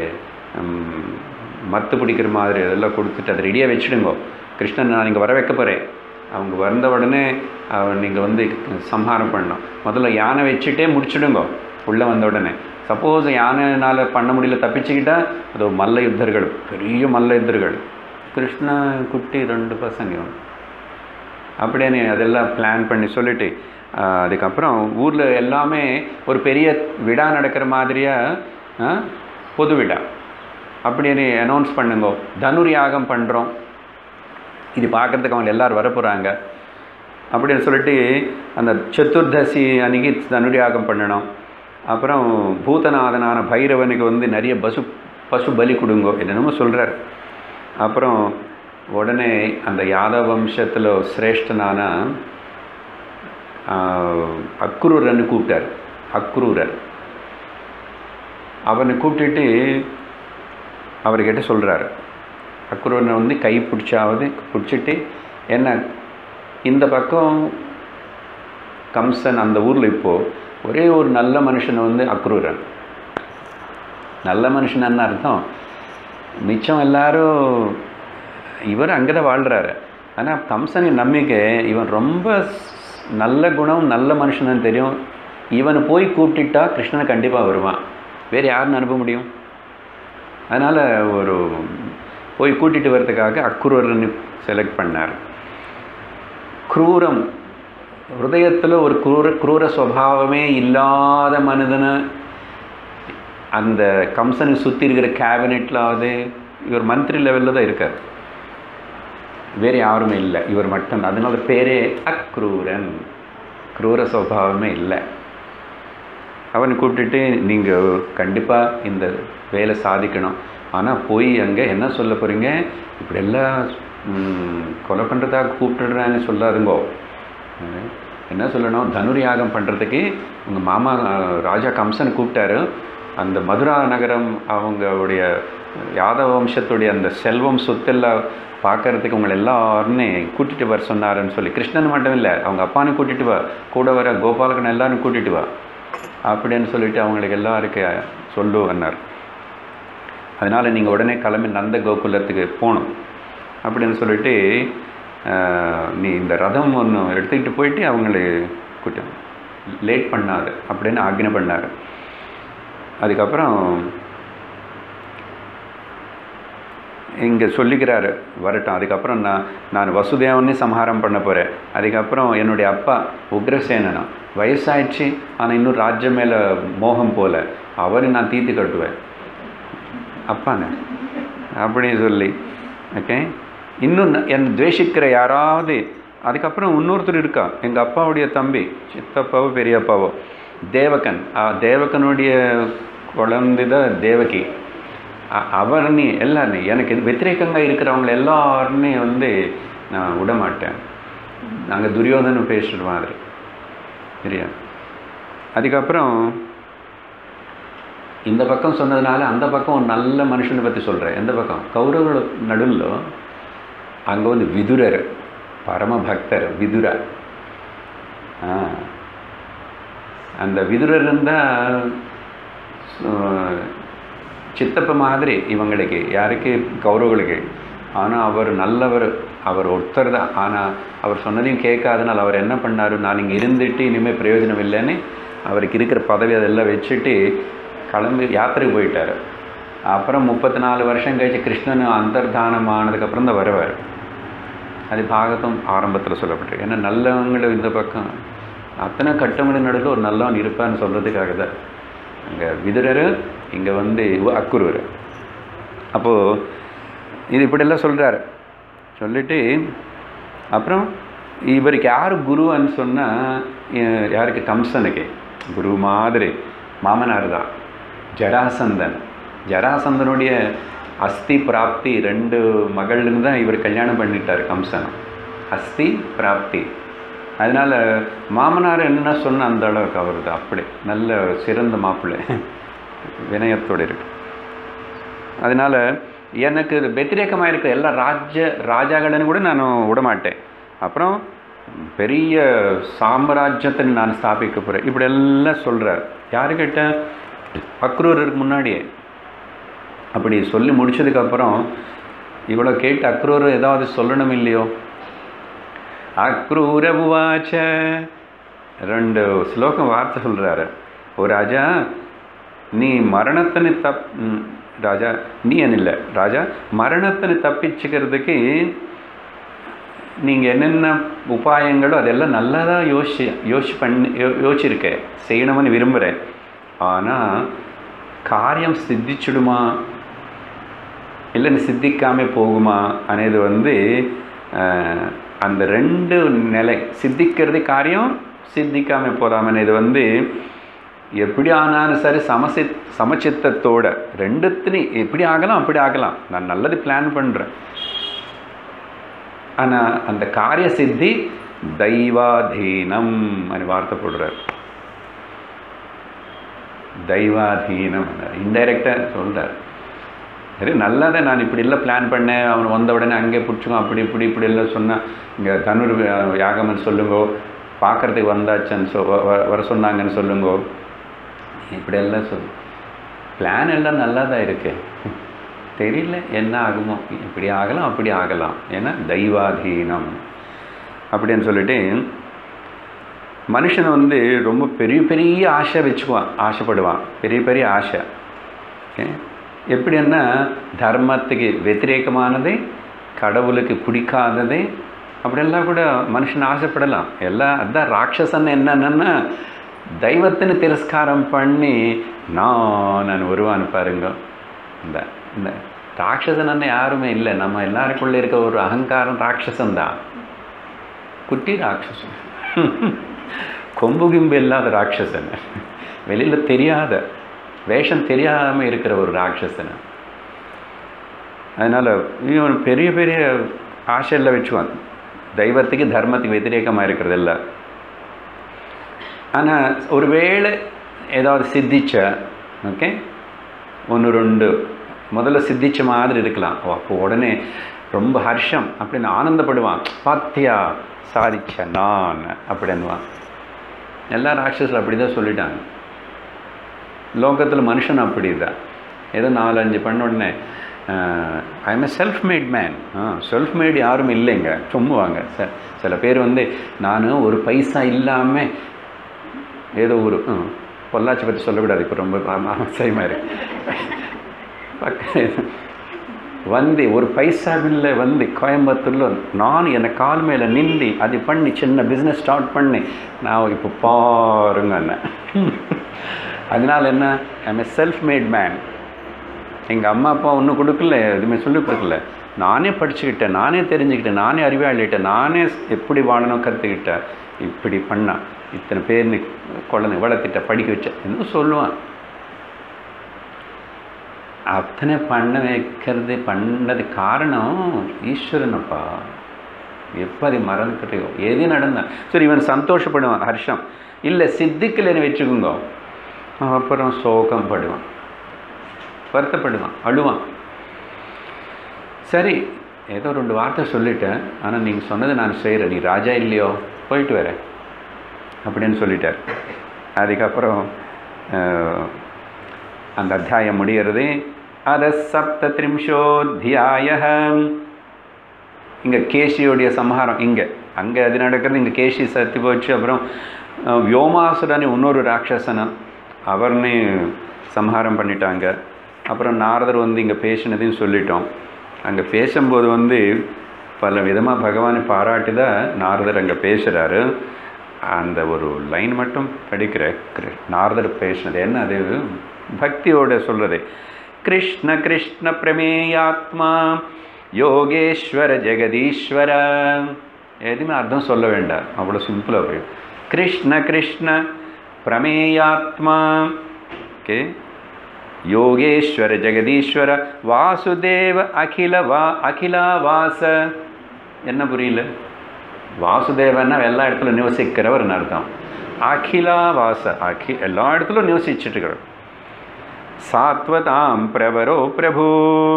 மத்து பிடிக்கிற மாதிரி அதெல்லாம் கொடுத்துட்டு அதை ரெடியாக வச்சுடுங்கோ கிருஷ்ணன் நான் இங்கே வர வைக்க போகிறேன் அவங்க வந்த உடனே நீங்கள் வந்து சம்ஹாரம் பண்ணணும் முதல்ல யானை வச்சுட்டே முடிச்சிடுங்கோ உள்ளே வந்த உடனே சப்போஸ் யானைனால் பண்ண முடியல தப்பிச்சுக்கிட்டா அது மல்ல யுத்தர்கள் பெரிய மல்ல யுத்தர்கள் கிருஷ்ணா குட்டி ரெண்டு பசங்க அப்படின்னு அதெல்லாம் பிளான் பண்ணி சொல்லிட்டு ஆஹ், அதுக்கப்புறம் ஊரில் எல்லாமே ஒரு பெரிய விழா நடக்கிற மாதிரியாக பொது விழா அப்படின்னு அனௌன்ஸ் பண்ணுங்க தனுர் யாகம் பண்ணுறோம் இது பார்க்குறதுக்கு அவங்க எல்லோரும் வர போகிறாங்க அப்படின்னு சொல்லிட்டு அந்த சதுர்தசி அன்னைக்கு தனுர்யாகம் பண்ணணும் அப்புறம் பூதநாதனான பைரவனுக்கு வந்து நிறைய பசு பசு பலி கொடுங்கோ என்னென்னமோ சொல்கிறார் அப்புறம் உடனே அந்த யாதவ வம்சத்தில் சிரேஷ்டனான ஆஹ், அக்ரூரன்னு கூப்பிட்டார் அக்ரூரர் அவனை கூப்பிட்டுட்டு அவர்கிட்ட சொல்கிறாரு அக்ரூரனை வந்து கை பிடிச்சாவது பிடிச்சிட்டு என்ன இந்த பக்கம் கம்சன் அந்த ஊரில் இப்போது ஒரே ஒரு நல்ல மனுஷனை வந்து அக்ரூரன் நல்ல மனுஷன் என்ன அர்த்தம் மிச்சம் எல்லாரும் இவர் அங்கே தான் வாழ்கிறாரு ஆனால் கம்சனின் நம்பிக்கை இவன் ரொம்ப ஸ்- நல்ல குணம் நல்ல மனுஷன்னு தெரியும் இவனை போய் கூப்பிட்டுட்டா கிருஷ்ணனை கண்டிப்பாக வருவான் வேறு யாருன்னு அனுப்ப முடியும் அதனால் ஒரு போய் கூட்டிகிட்டு வர்றதுக்காக அக்ரூரன் செலக்ட் பண்ணார் க்ரூரம் ஹிருதயத்தில் ஒரு க்ரூர க்ரூர சுவாவமே இல்லாத மனிதனை அந்த கம்சனை சுற்றி இருக்கிற கேபினெட்லாவது இவர் மந்திரி லெவலில் தான் இருக்கார் வேறு யாருமே இல்லை இவர் மட்டும் அதனால பேரே அக்ரூரன் க்ரூர சுவாவமே இல்லை அவனை கூப்பிட்டுட்டு நீங்கள் கண்டிப்பாக இந்த வேலை சாதிக்கணும் ஆனால் போய் அங்கே என்ன சொல்ல போகிறீங்க இப்படியெல்லாம் ம், கொலை பண்ணுறதாக கூப்பிட்டுடுறேன்னு சொல்லாதுங்கோ அஹ், என்ன சொல்லணும் தனுர் யாகம் பண்ணுறதுக்கு உங்கள் மாமா அஹ், ராஜா கம்சன் கூப்பிட்டாரு அந்த மதுரா நகரம் அவங்களுடைய யாதவ வம்சத்துடைய அந்த செல்வம் சொத்தெல்லாம் பார்க்கறதுக்கு உங்களை எல்லாருமே கூட்டிகிட்டு வர சொன்னாருன்னு சொல்லி கிருஷ்ணன் மட்டும் இல்லை அவங்க அப்பானு கூட்டிகிட்டு வா கூட வர கோபாலகன் எல்லாரும் கூட்டிகிட்டு வா அப்படின்னு சொல்லிட்டு அவங்களுக்கு எல்லாருக்கு சொல்லுவன்னார் அதனால் நீங்கள் உடனே கிளம்பி நந்த கோகுலத்துக்கு போகணும் அப்படின்னு சொல்லிட்டு ஆஹ், நீ இந்த ரதம் ஒன்று எடுத்துக்கிட்டு போயிட்டு அவங்களை கூட்டி லேட் பண்ணாது அப்படின்னு ஆக்ஞை பண்ணார் அதுக்கப்புறம் இங்கே சொல்லிக்கிறாரு வரட்டும் அதுக்கப்புறம் நான் நான் வசுதேவனே சம்ஹாரம் பண்ண போகிறேன் அதுக்கப்புறம் என்னுடைய அப்பா உக்ரசேனனா வயசாயிடுச்சு ஆனால் இன்னும் ராஜ்யம் மேலே மோகம் போல அவரை நான் தீர்த்து கட்டுவேன் அப்பாங்க அப்படி சொல்லி ஓகே இன்னும் ந- என் துவேஷிக்கிற யாராவது அதுக்கப்புறம் இன்னொருத்தர் இருக்கா எங்கள் அப்பாவுடைய தம்பி சித்தப்பாவோ பெரியப்பாவோ தேவகன் ஆ தேவகனுடைய குழந்தை தான் தேவகி அ- அவர்னி எல்லாருமே எனக்கு இது வெத்திரேக்கங்க இருக்கிறவங்க எல்லாருமே வந்து நான் விட மாட்டேன் நாங்கள் துரியோதனன் பேசுகிற மாதிரி சரியா அதுக்கப்புறம் இந்த பக்கம் சொன்னதுனால அந்த பக்கம் ஒரு நல்ல மனுஷனை பற்றி சொல்கிறேன் எந்த பக்கம் கௌரவ நடுவில் அங்கே வந்து விதுரர் பரமபக்தர் விதுர ஆ அந்த விதுரர் இருந்தால் சித்தப்ப மாதிரி இவங்களுக்கு யாருக்கு கௌரவர்களுக்கு ஆனால் அவர் நல்லவர் அவர் ஒருத்தர் தான் ஆனால் அவர் சொன்னதையும் கேட்காதனால் அவர் என்ன பண்ணார் நான் இங்கே இருந்துட்டு இனிமேல் பிரயோஜனம் இல்லைன்னு அவருக்கு இருக்கிற பதவி அதெல்லாம் வச்சுட்டு கிளம்பி யாத்திரைக்கு போயிட்டார் அப்புறம் முப்பத்தி நாலு வருஷம் கழிச்சு கிருஷ்ணன் அந்தர்தானம் ஆனதுக்கப்புறம் தான் வருவார் அது பாகத்தம் ஆரம்பத்தில் சொல்லப்பட்டிருக்கு ஏன்னா நல்லவங்களும் இந்த பக்கம் அத்தனை கட்டமணி நடுவில் ஒரு நல்லவன் இருப்பான்னு சொல்கிறதுக்காக தான் அங்கே விதுரர் இங்கே வந்து அக்குருவர் அப்போது இது இப்படியெல்லாம் சொல்கிறாரு சொல்லிட்டு அப்புறம் இவருக்கு யார் குருன்னு சொன்னால் யாருக்கு கம்சனுக்கு குரு மாதிரி மாமனார் தான் ஜராசந்தன் ஜராசந்தனுடைய அஸ்தி பிராப்தி ரெண்டு மகள்னு தான் இவர் கல்யாணம் பண்ணிட்டார் கம்சன் அஸ்தி பிராப்தி அதனால் மாமனார் என்ன சொன்ன அந்த அளவுக்கு அவருது அப்படி நல்ல சிறந்த மாப்பிள்ளை வினயத்தோடு இருக்கு அதனால் எனக்கு வெத்திரேக்கமாக இருக்கிற எல்லா ராஜ்ய ராஜாக்களையும் கூட நான் விடமாட்டேன் அப்புறம் பெரிய சாம்ராஜ்யத்தை நான் ஸ்தாபிக்க போகிறேன் இப்படி எல்லாம் சொல்கிறார் யாருக்கிட்ட அக்ரூருக்கு முன்னாடியே அப்படி சொல்லி முடிச்சதுக்கப்புறம் இவ்வளோ கேட்டு அக்ரூர் ஏதாவது சொல்லணும் இல்லையோ அக்ரூர உவாச்ச ரெண்டு ஸ்லோகம் வார்த்தை சொல்கிறாரு ஓ ராஜா நீ மரணத்தினை தப் ம், ராஜா நீ இல்லை ராஜா மரணத்தினை தப்பிச்சுக்கிறதுக்கு நீங்கள் என்னென்ன உபாயங்களோ அதெல்லாம் நல்லதாக யோசி யோசி பண்ணி யோ யோசிச்சிருக்க செய்யணும்னு விரும்புகிறேன் ஆனால் காரியம் சித்திச்சிடுமா இல்லைன்னு சித்திக்காமல் போகுமா అనేది வந்து அஹ், அந்த ரெண்டு நிலை சித்திக்கிறது காரியம் சித்திக்காமல் போகாம అనేది வந்து எப்படி ஆனாலும் சரி சமசி சமச்சித்தத்தோட ரெண்டுத்துலையும் எப்படி ஆகலாம் அப்படி ஆகலாம் நான் நல்லது பிளான் பண்ணுறேன் ஆனால் அந்த காரிய சித்தி தெய்வாதீனம் అని வார்த்தை போடுறார் தெய்வாதீனம் இன்டைரக்டாக சொல்கிறார் சரி நல்லதை நான் இப்படி எல்லாம் பிளான் பண்ணேன் அவன் வந்த உடனே அங்கே பிடிச்சிக்கோ அப்படி இப்படி இப்படி எல்லாம் சொன்னால் இங்கே தனுர் யா- யாகம்னு சொல்லுங்கோ பார்க்கறதுக்கு வந்தாச்சுன்னு சொ வ- வ- வர சொன்னாங்கன்னு சொல்லுங்கோ இப்படி எல்லாம் சொல் பிளான் எல்லாம் நல்லா தான் இருக்கு தெரியல என்ன ஆகுமோ இப்படி ஆகலாம் அப்படி ஆகலாம் ஏன்னா தெய்வாதீனம் அப்படின்னு சொல்லிட்டு மனுஷன் வந்து ரொம்ப பெரிய பெரிய ஆசை வச்சுக்குவான் ஆசைப்படுவான் பெரிய பெரிய ஆசை ஓகே எப்படின்னா தர்மத்துக்கு வெத்திரேக்கமானது கடவுளுக்கு பிடிக்காதது அப்படியெல்லாம் கூட மனுஷன் ஆசைப்படலாம் எல்லாம் அதான் ராட்சசன் என்னன்னா தெய்வத்தின்னு திரஸ்காரம் பண்ணி நான் நான் வருவான்னு பாருங்க இந்த இந்த ராட்சசன் யாருமே இல்லை நம்ம எல்லாருக்குள்ளே இருக்க ஒரு அகங்காரம் ராட்சசன் தான் குட்டி ராட்சசன் கொம்பு கிம்பு இல்லாத ராட்சசன் வெளியில் தெரியாத வேஷம் தெரியாமல் இருக்கிற ஒரு ராட்சசன் அதனால் இவன் பெரிய பெரிய ஆசையில் வச்சுவான் தெய்வத்துக்கு தர்மத்துக்கு வெத்திரேக்கமாக இருக்கிறது இல்லை ஆனால் ஒருவேளை ஏதாவது சித்திச்ச ஓகே ஒன்று ரெண்டு முதல்ல சித்திச்ச மாதிரி இருக்கலாம் ஓ அப்போ உடனே ரொம்ப ஹர்ஷம் அப்படின்னு ஆனந்தப்படுவான் பாத்தியா சாதிச்ச நான் அப்படின்னுவான் எல்லா ராட்சஸில் அப்படி தான் சொல்லிட்டாங்க லோகத்தில் மனுஷன் அப்படி தான் ஏதோ நாலஞ்சு பண்ண உடனே I am a self made man ah self made யாரும் இல்லைங்க சும்முவாங்க ச சில பேர் வந்து நான் ஒரு பைசா இல்லாமல் ஏதோ ஒரு ம், பொள்ளாச்சி பற்றி சொல்லக்கூடாது இப்போ ரொம்ப அவசியமாக இருக்கு பக்க வந்து ஒரு பைசாவில் வந்து கோயம்புத்தூரில் நான் என்னை கால் மேலே நிந்தி அது பண்ணி சின்ன பிஸ்னஸ் ஸ்டார்ட் பண்ணி நான் இப்போ பாருங்க என்ன அதனால் என்ன I'm a self made man எங்கள் அம்மா அப்பா ஒன்றும் கொடுக்கல எதுவுமே சொல்லிக் கொடுக்கல நானே படிச்சுக்கிட்டேன் நானே தெரிஞ்சுக்கிட்டேன் நானே அறிவாளிட்டேன் நானே எப்படி வாழணும் கற்றுக்கிட்டேன் இப்படி பண்ணான் இத்தனை பேர் நீ குழந்தை வளர்த்திட்ட படிக்க வச்ச இன்னும் சொல்லுவான் அத்தனை பண்ண வைக்கிறது பண்ணது காரணம் ஈஸ்வரனப்பா எப்போ அதை மறந்துக்கிட்டோ எது நடந்தான் சரி இவன் சந்தோஷப்படுவான் ஹர்ஷம் இல்லை சித்திக்கலைன்னு வச்சுக்கோங்க அப்புறம் சோகம் படுவான் வருத்தப்படுவான் அழுவான் சரி ஏதோ ரெண்டு வார்த்தை சொல்லிட்டேன் ஆனால் நீங்கள் சொன்னதை நான் செய்கிறேன் நீ ராஜா இல்லையோ போயிட்டு வரேன் அப்படின்னு சொல்லிட்டார் அதுக்கப்புறம் அஹ், அந்த அத்தியாயம் முடிகிறது அத சப்த திரிம்சோத்தியாய இங்கே கேசியோடைய சம்ஹாரம் இங்கே அங்கே அது நடக்கிறது இங்கே கேசி சத்தி போச்சு அப்புறம் அஹ், வியோமாசுரன் இன்னொரு ராட்சசனம் அவர்னு சம்ஹாரம் பண்ணிட்டாங்க அப்புறம் நாரதர் வந்து இங்கே பேசினதையும் சொல்லிட்டோம் அங்கே பேசும்போது வந்து பல விதமாக பகவானை பாராட்டி தான் நாரதர் அங்கே பேசுகிறாரு அந்த ஒரு லைன் மட்டும் படிக்கிற கிரு- நாரதர் பேசினது என்ன அது பக்தியோட சொல்கிறது கிருஷ்ண கிருஷ்ண பிரமேயாத்மா யோகேஸ்வர ஜெகதீஸ்வர எதுவுமே அர்த்தம் சொல்ல வேண்டாம் அவ்வளோ சிம்பிளாக போயிடும் கிருஷ்ண கிருஷ்ண பிரமேயாத்மா ஓகே யோகேஸ்வர ஜெகதீஸ்வர வாசுதேவ அகில வா அகிலா வாச என்ன புரியல வாசுதேவன்னா எல்லா இடத்துல நிவசிக்கிறவர்னு அர்த்தம் அகிலா வாச அகி எல்லா இடத்துலையும் நிவசிச்சுட்டு இருக்கிறவர் சாத்வதாம் பிரபரோ பிரபு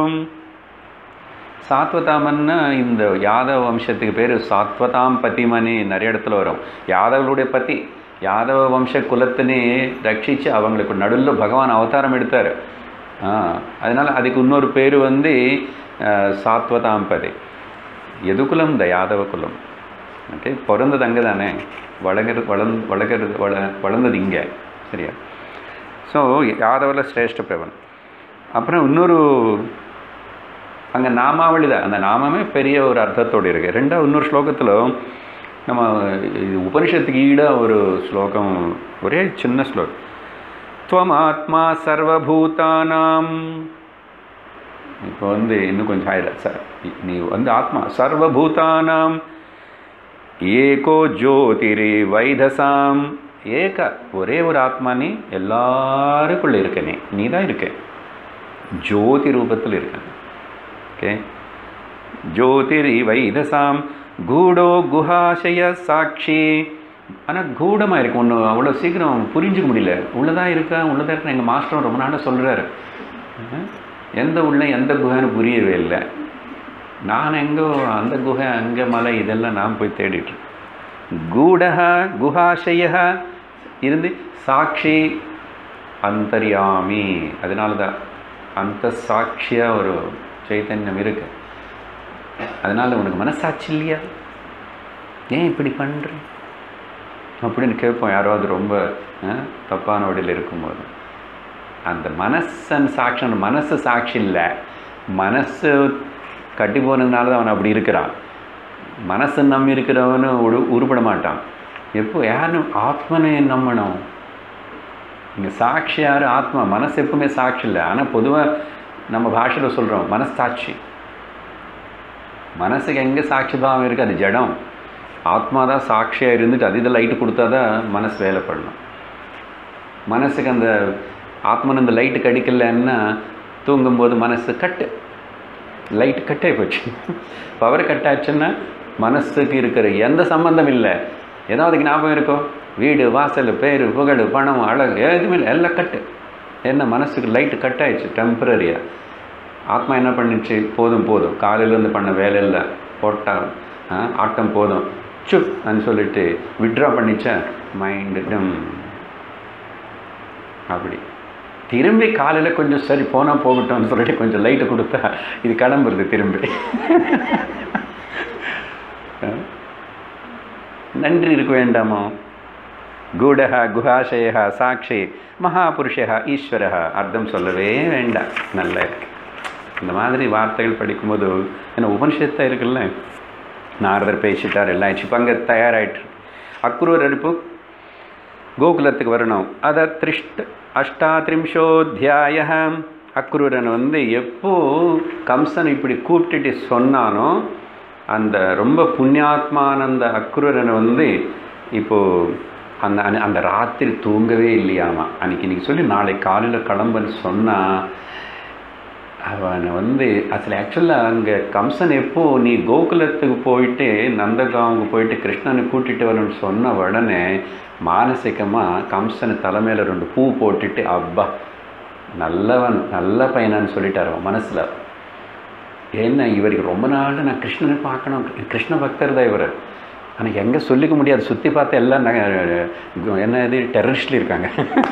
சாத்வதாமன்னா இந்த யாதவ வம்சத்துக்கு பேர் சாத்வதாம் பதிமனி நிறைய இடத்துல வரும் யாதவர்களுடைய பத்தி யாதவ வம்ச குலத்தினே ரட்சித்து அவங்களுக்கு நடுவில் பகவான் அவதாரம் எடுத்தார் ஆ அதனால் அதுக்கு இன்னொரு பேர் வந்து அஹ், சாத்வதாம் பதி எது குலம் இந்த யாதவ குலம் ஓகே பிறந்தது அங்கே தானே வளர்கிறது வளர்ந்து வளர்கிறது வள வளர்ந்தது இங்கே சரியா ஸோ யாதவில் சிரேஷ்ட பிரபன் அப்புறம் இன்னொரு அங்கே நாமாவளி தான் அந்த நாமமே பெரிய ஒரு அர்த்தத்தோடு இருக்குது ரெண்டாவது இன்னொரு ஸ்லோகத்தில் நம்ம இது உபனிஷத்துக்கு ஈடாக ஒரு ஸ்லோகம் ஒரே சின்ன ஸ்லோகம் துவம் ஆத்மா சர்வபூதானாம் இப்போ வந்து இன்னும் கொஞ்சம் ஆயிட சார் நீ வந்து ஆத்மா சர்வபூதானாம் ஏகோ ஜோதிரி வைதசாம் ஏக ஒரே ஒரு ஆத்மா நீ எல்லாருக்குள்ள இருக்க நீ நீ தான் இருக்க ஜோதி ரூபத்தில் இருக்க ஓகே ஜோதிரி வைதசாம் கூடோ குஹாசய சாட்சி ஆனால் கூடமாக இருக்கு ஒன்று அவ்வளோ சீக்கிரம் புரிஞ்சுக்க முடியல உள்ளதாக இருக்கா உள்ளதாக இருக்கா எங்கள் மாஸ்டர் ரொம்ப நாளாக சொல்கிறாரு எந்த உள்ள எந்த குகைன்னு புரியவே இல்லை நான் எங்கோ அந்த குகை அங்கே மலை இதெல்லாம் நான் போய் தேடிட்டு கூடக குஹாசய இருந்து சாட்சி அந்தர்யாமி அதனால தான் அந்த சாட்சியாக ஒரு சைத்தன்யம் இருக்கு அதனால் உனக்கு மனசாட்சி இல்லையா ஏன் இப்படி பண்ணுற அப்படின்னு கேட்போம் யாராவது ரொம்ப அஹ், தப்பான வழியில் இருக்கும்போது அந்த மனசன் சாட்சி மனசு சாட்சி இல்லை மனசு கட்டி போனதுனால தான் அவன் அப்படி இருக்கிறான் மனசு நம்பி இருக்கிறவனு உரு உருப்பட மாட்டான் எப்போ யாருன்னு ஆத்மனை நம்பணும் இங்கே சாட்சி யார் ஆத்மா மனசு எப்பவுமே சாட்சி இல்லை ஆனால் பொதுவாக நம்ம பாஷையில் சொல்கிறோம் மனசாட்சி மனசுக்கு எங்கே சாட்சி பாவம் இருக்குது அது ஜடம் ஆத்மா தான் சாட்சியாக இருந்துட்டு அது இதை லைட்டு கொடுத்தா தான் மனசு வேலை பண்ணணும் மனசுக்கு அந்த ஆத்மன் இந்த லைட்டு கடிக்கலைன்னா தூங்கும்போது மனசு கட்டு லைட் கட் ஆகி போச்சு பவர் கட் ஆச்சுன்னா மனசுக்கு இருக்கிற எந்த சம்பந்தம் இல்லை ஏதோ அதுக்கு ஞாபகம் இருக்கோ வீடு வாசல் பேர் புகழ் பணம் அழகு எதுவுமே இல்லை எல்லாம் கட்டு என்ன மனசுக்கு லைட்டு கட் ஆயிடுச்சு டெம்பரரியாக ஆத்மா என்ன பண்ணிடுச்சு போதும் போதும் காலையிலேருந்து பண்ண வேலையில் போட்டால் ஆட்டம் போதும் சுப் அப்படின்னு சொல்லிட்டு விட்ரா பண்ணிச்சா மைண்டு டம் அப்படி திரும்பி காலையில் கொஞ்சம் சரி போனால் போகட்டும்னு சொல்லிட்டு கொஞ்சம் லைட்டை கொடுத்தா இது கிளம்புறது திரும்பி நன்றி இருக்க வேண்டாமோ கூடக குஹாசய சாட்சி மகாபுருஷ ஈஸ்வர அர்த்தம் சொல்லவே வேண்டாம் நல்லா இருக்கு இந்த மாதிரி வார்த்தைகள் படிக்கும்போது ஏன்னா உபனிஷத்தை இருக்குல்ல நாரதர் பேசிட்டார் எல்லாம் ஆயிடுச்சு இப்போ அங்கே தயாராகிட்டு அக்ரூர் அடுப்பு கோகுலத்துக்கு வரணும் அதை திருஷ்ட அஷ்டாத்ரிம்சோத்தியாய அக்ரூரன் வந்து எப்போ கம்சன் இப்படி கூப்பிட்டுட்டு சொன்னானோ அந்த ரொம்ப புண்ணியாத்மானந்த அக்ரூரன் வந்து இப்போது அந்த அந்த- அந்த ராத்திரி தூங்கவே இல்லையாமா அன்னைக்கு இன்னைக்கு சொல்லி நாளை காலையில் கிளம்புன்னு சொன்னால் அவனை வந்து அசல் ஆக்சுவலாக அங்கே கம்சன் எப்போ நீ கோகுலத்துக்கு போயிட்டு நந்தகாவுக்கு போயிட்டு கிருஷ்ணனை கூட்டிட்டு வரணும்னு சொன்ன உடனே மானசிகமாக கம்சன் தலைமையில் ரெண்டு பூ போட்டுட்டு அப்பா நல்லவன் நல்ல பையனான்னு சொல்லிட்டார் அவன் மனசில் ஏன்னா இவருக்கு ரொம்ப நாள் நான் கிருஷ்ணனை பார்க்கணும் கிருஷ்ண பக்தர் தான் இவர் ஆனால் எங்கே சொல்லிக்க முடியாது சுற்றி பார்த்து எல்லாம் நக- என்ன இது டெரரிஸ்டில் இருக்காங்க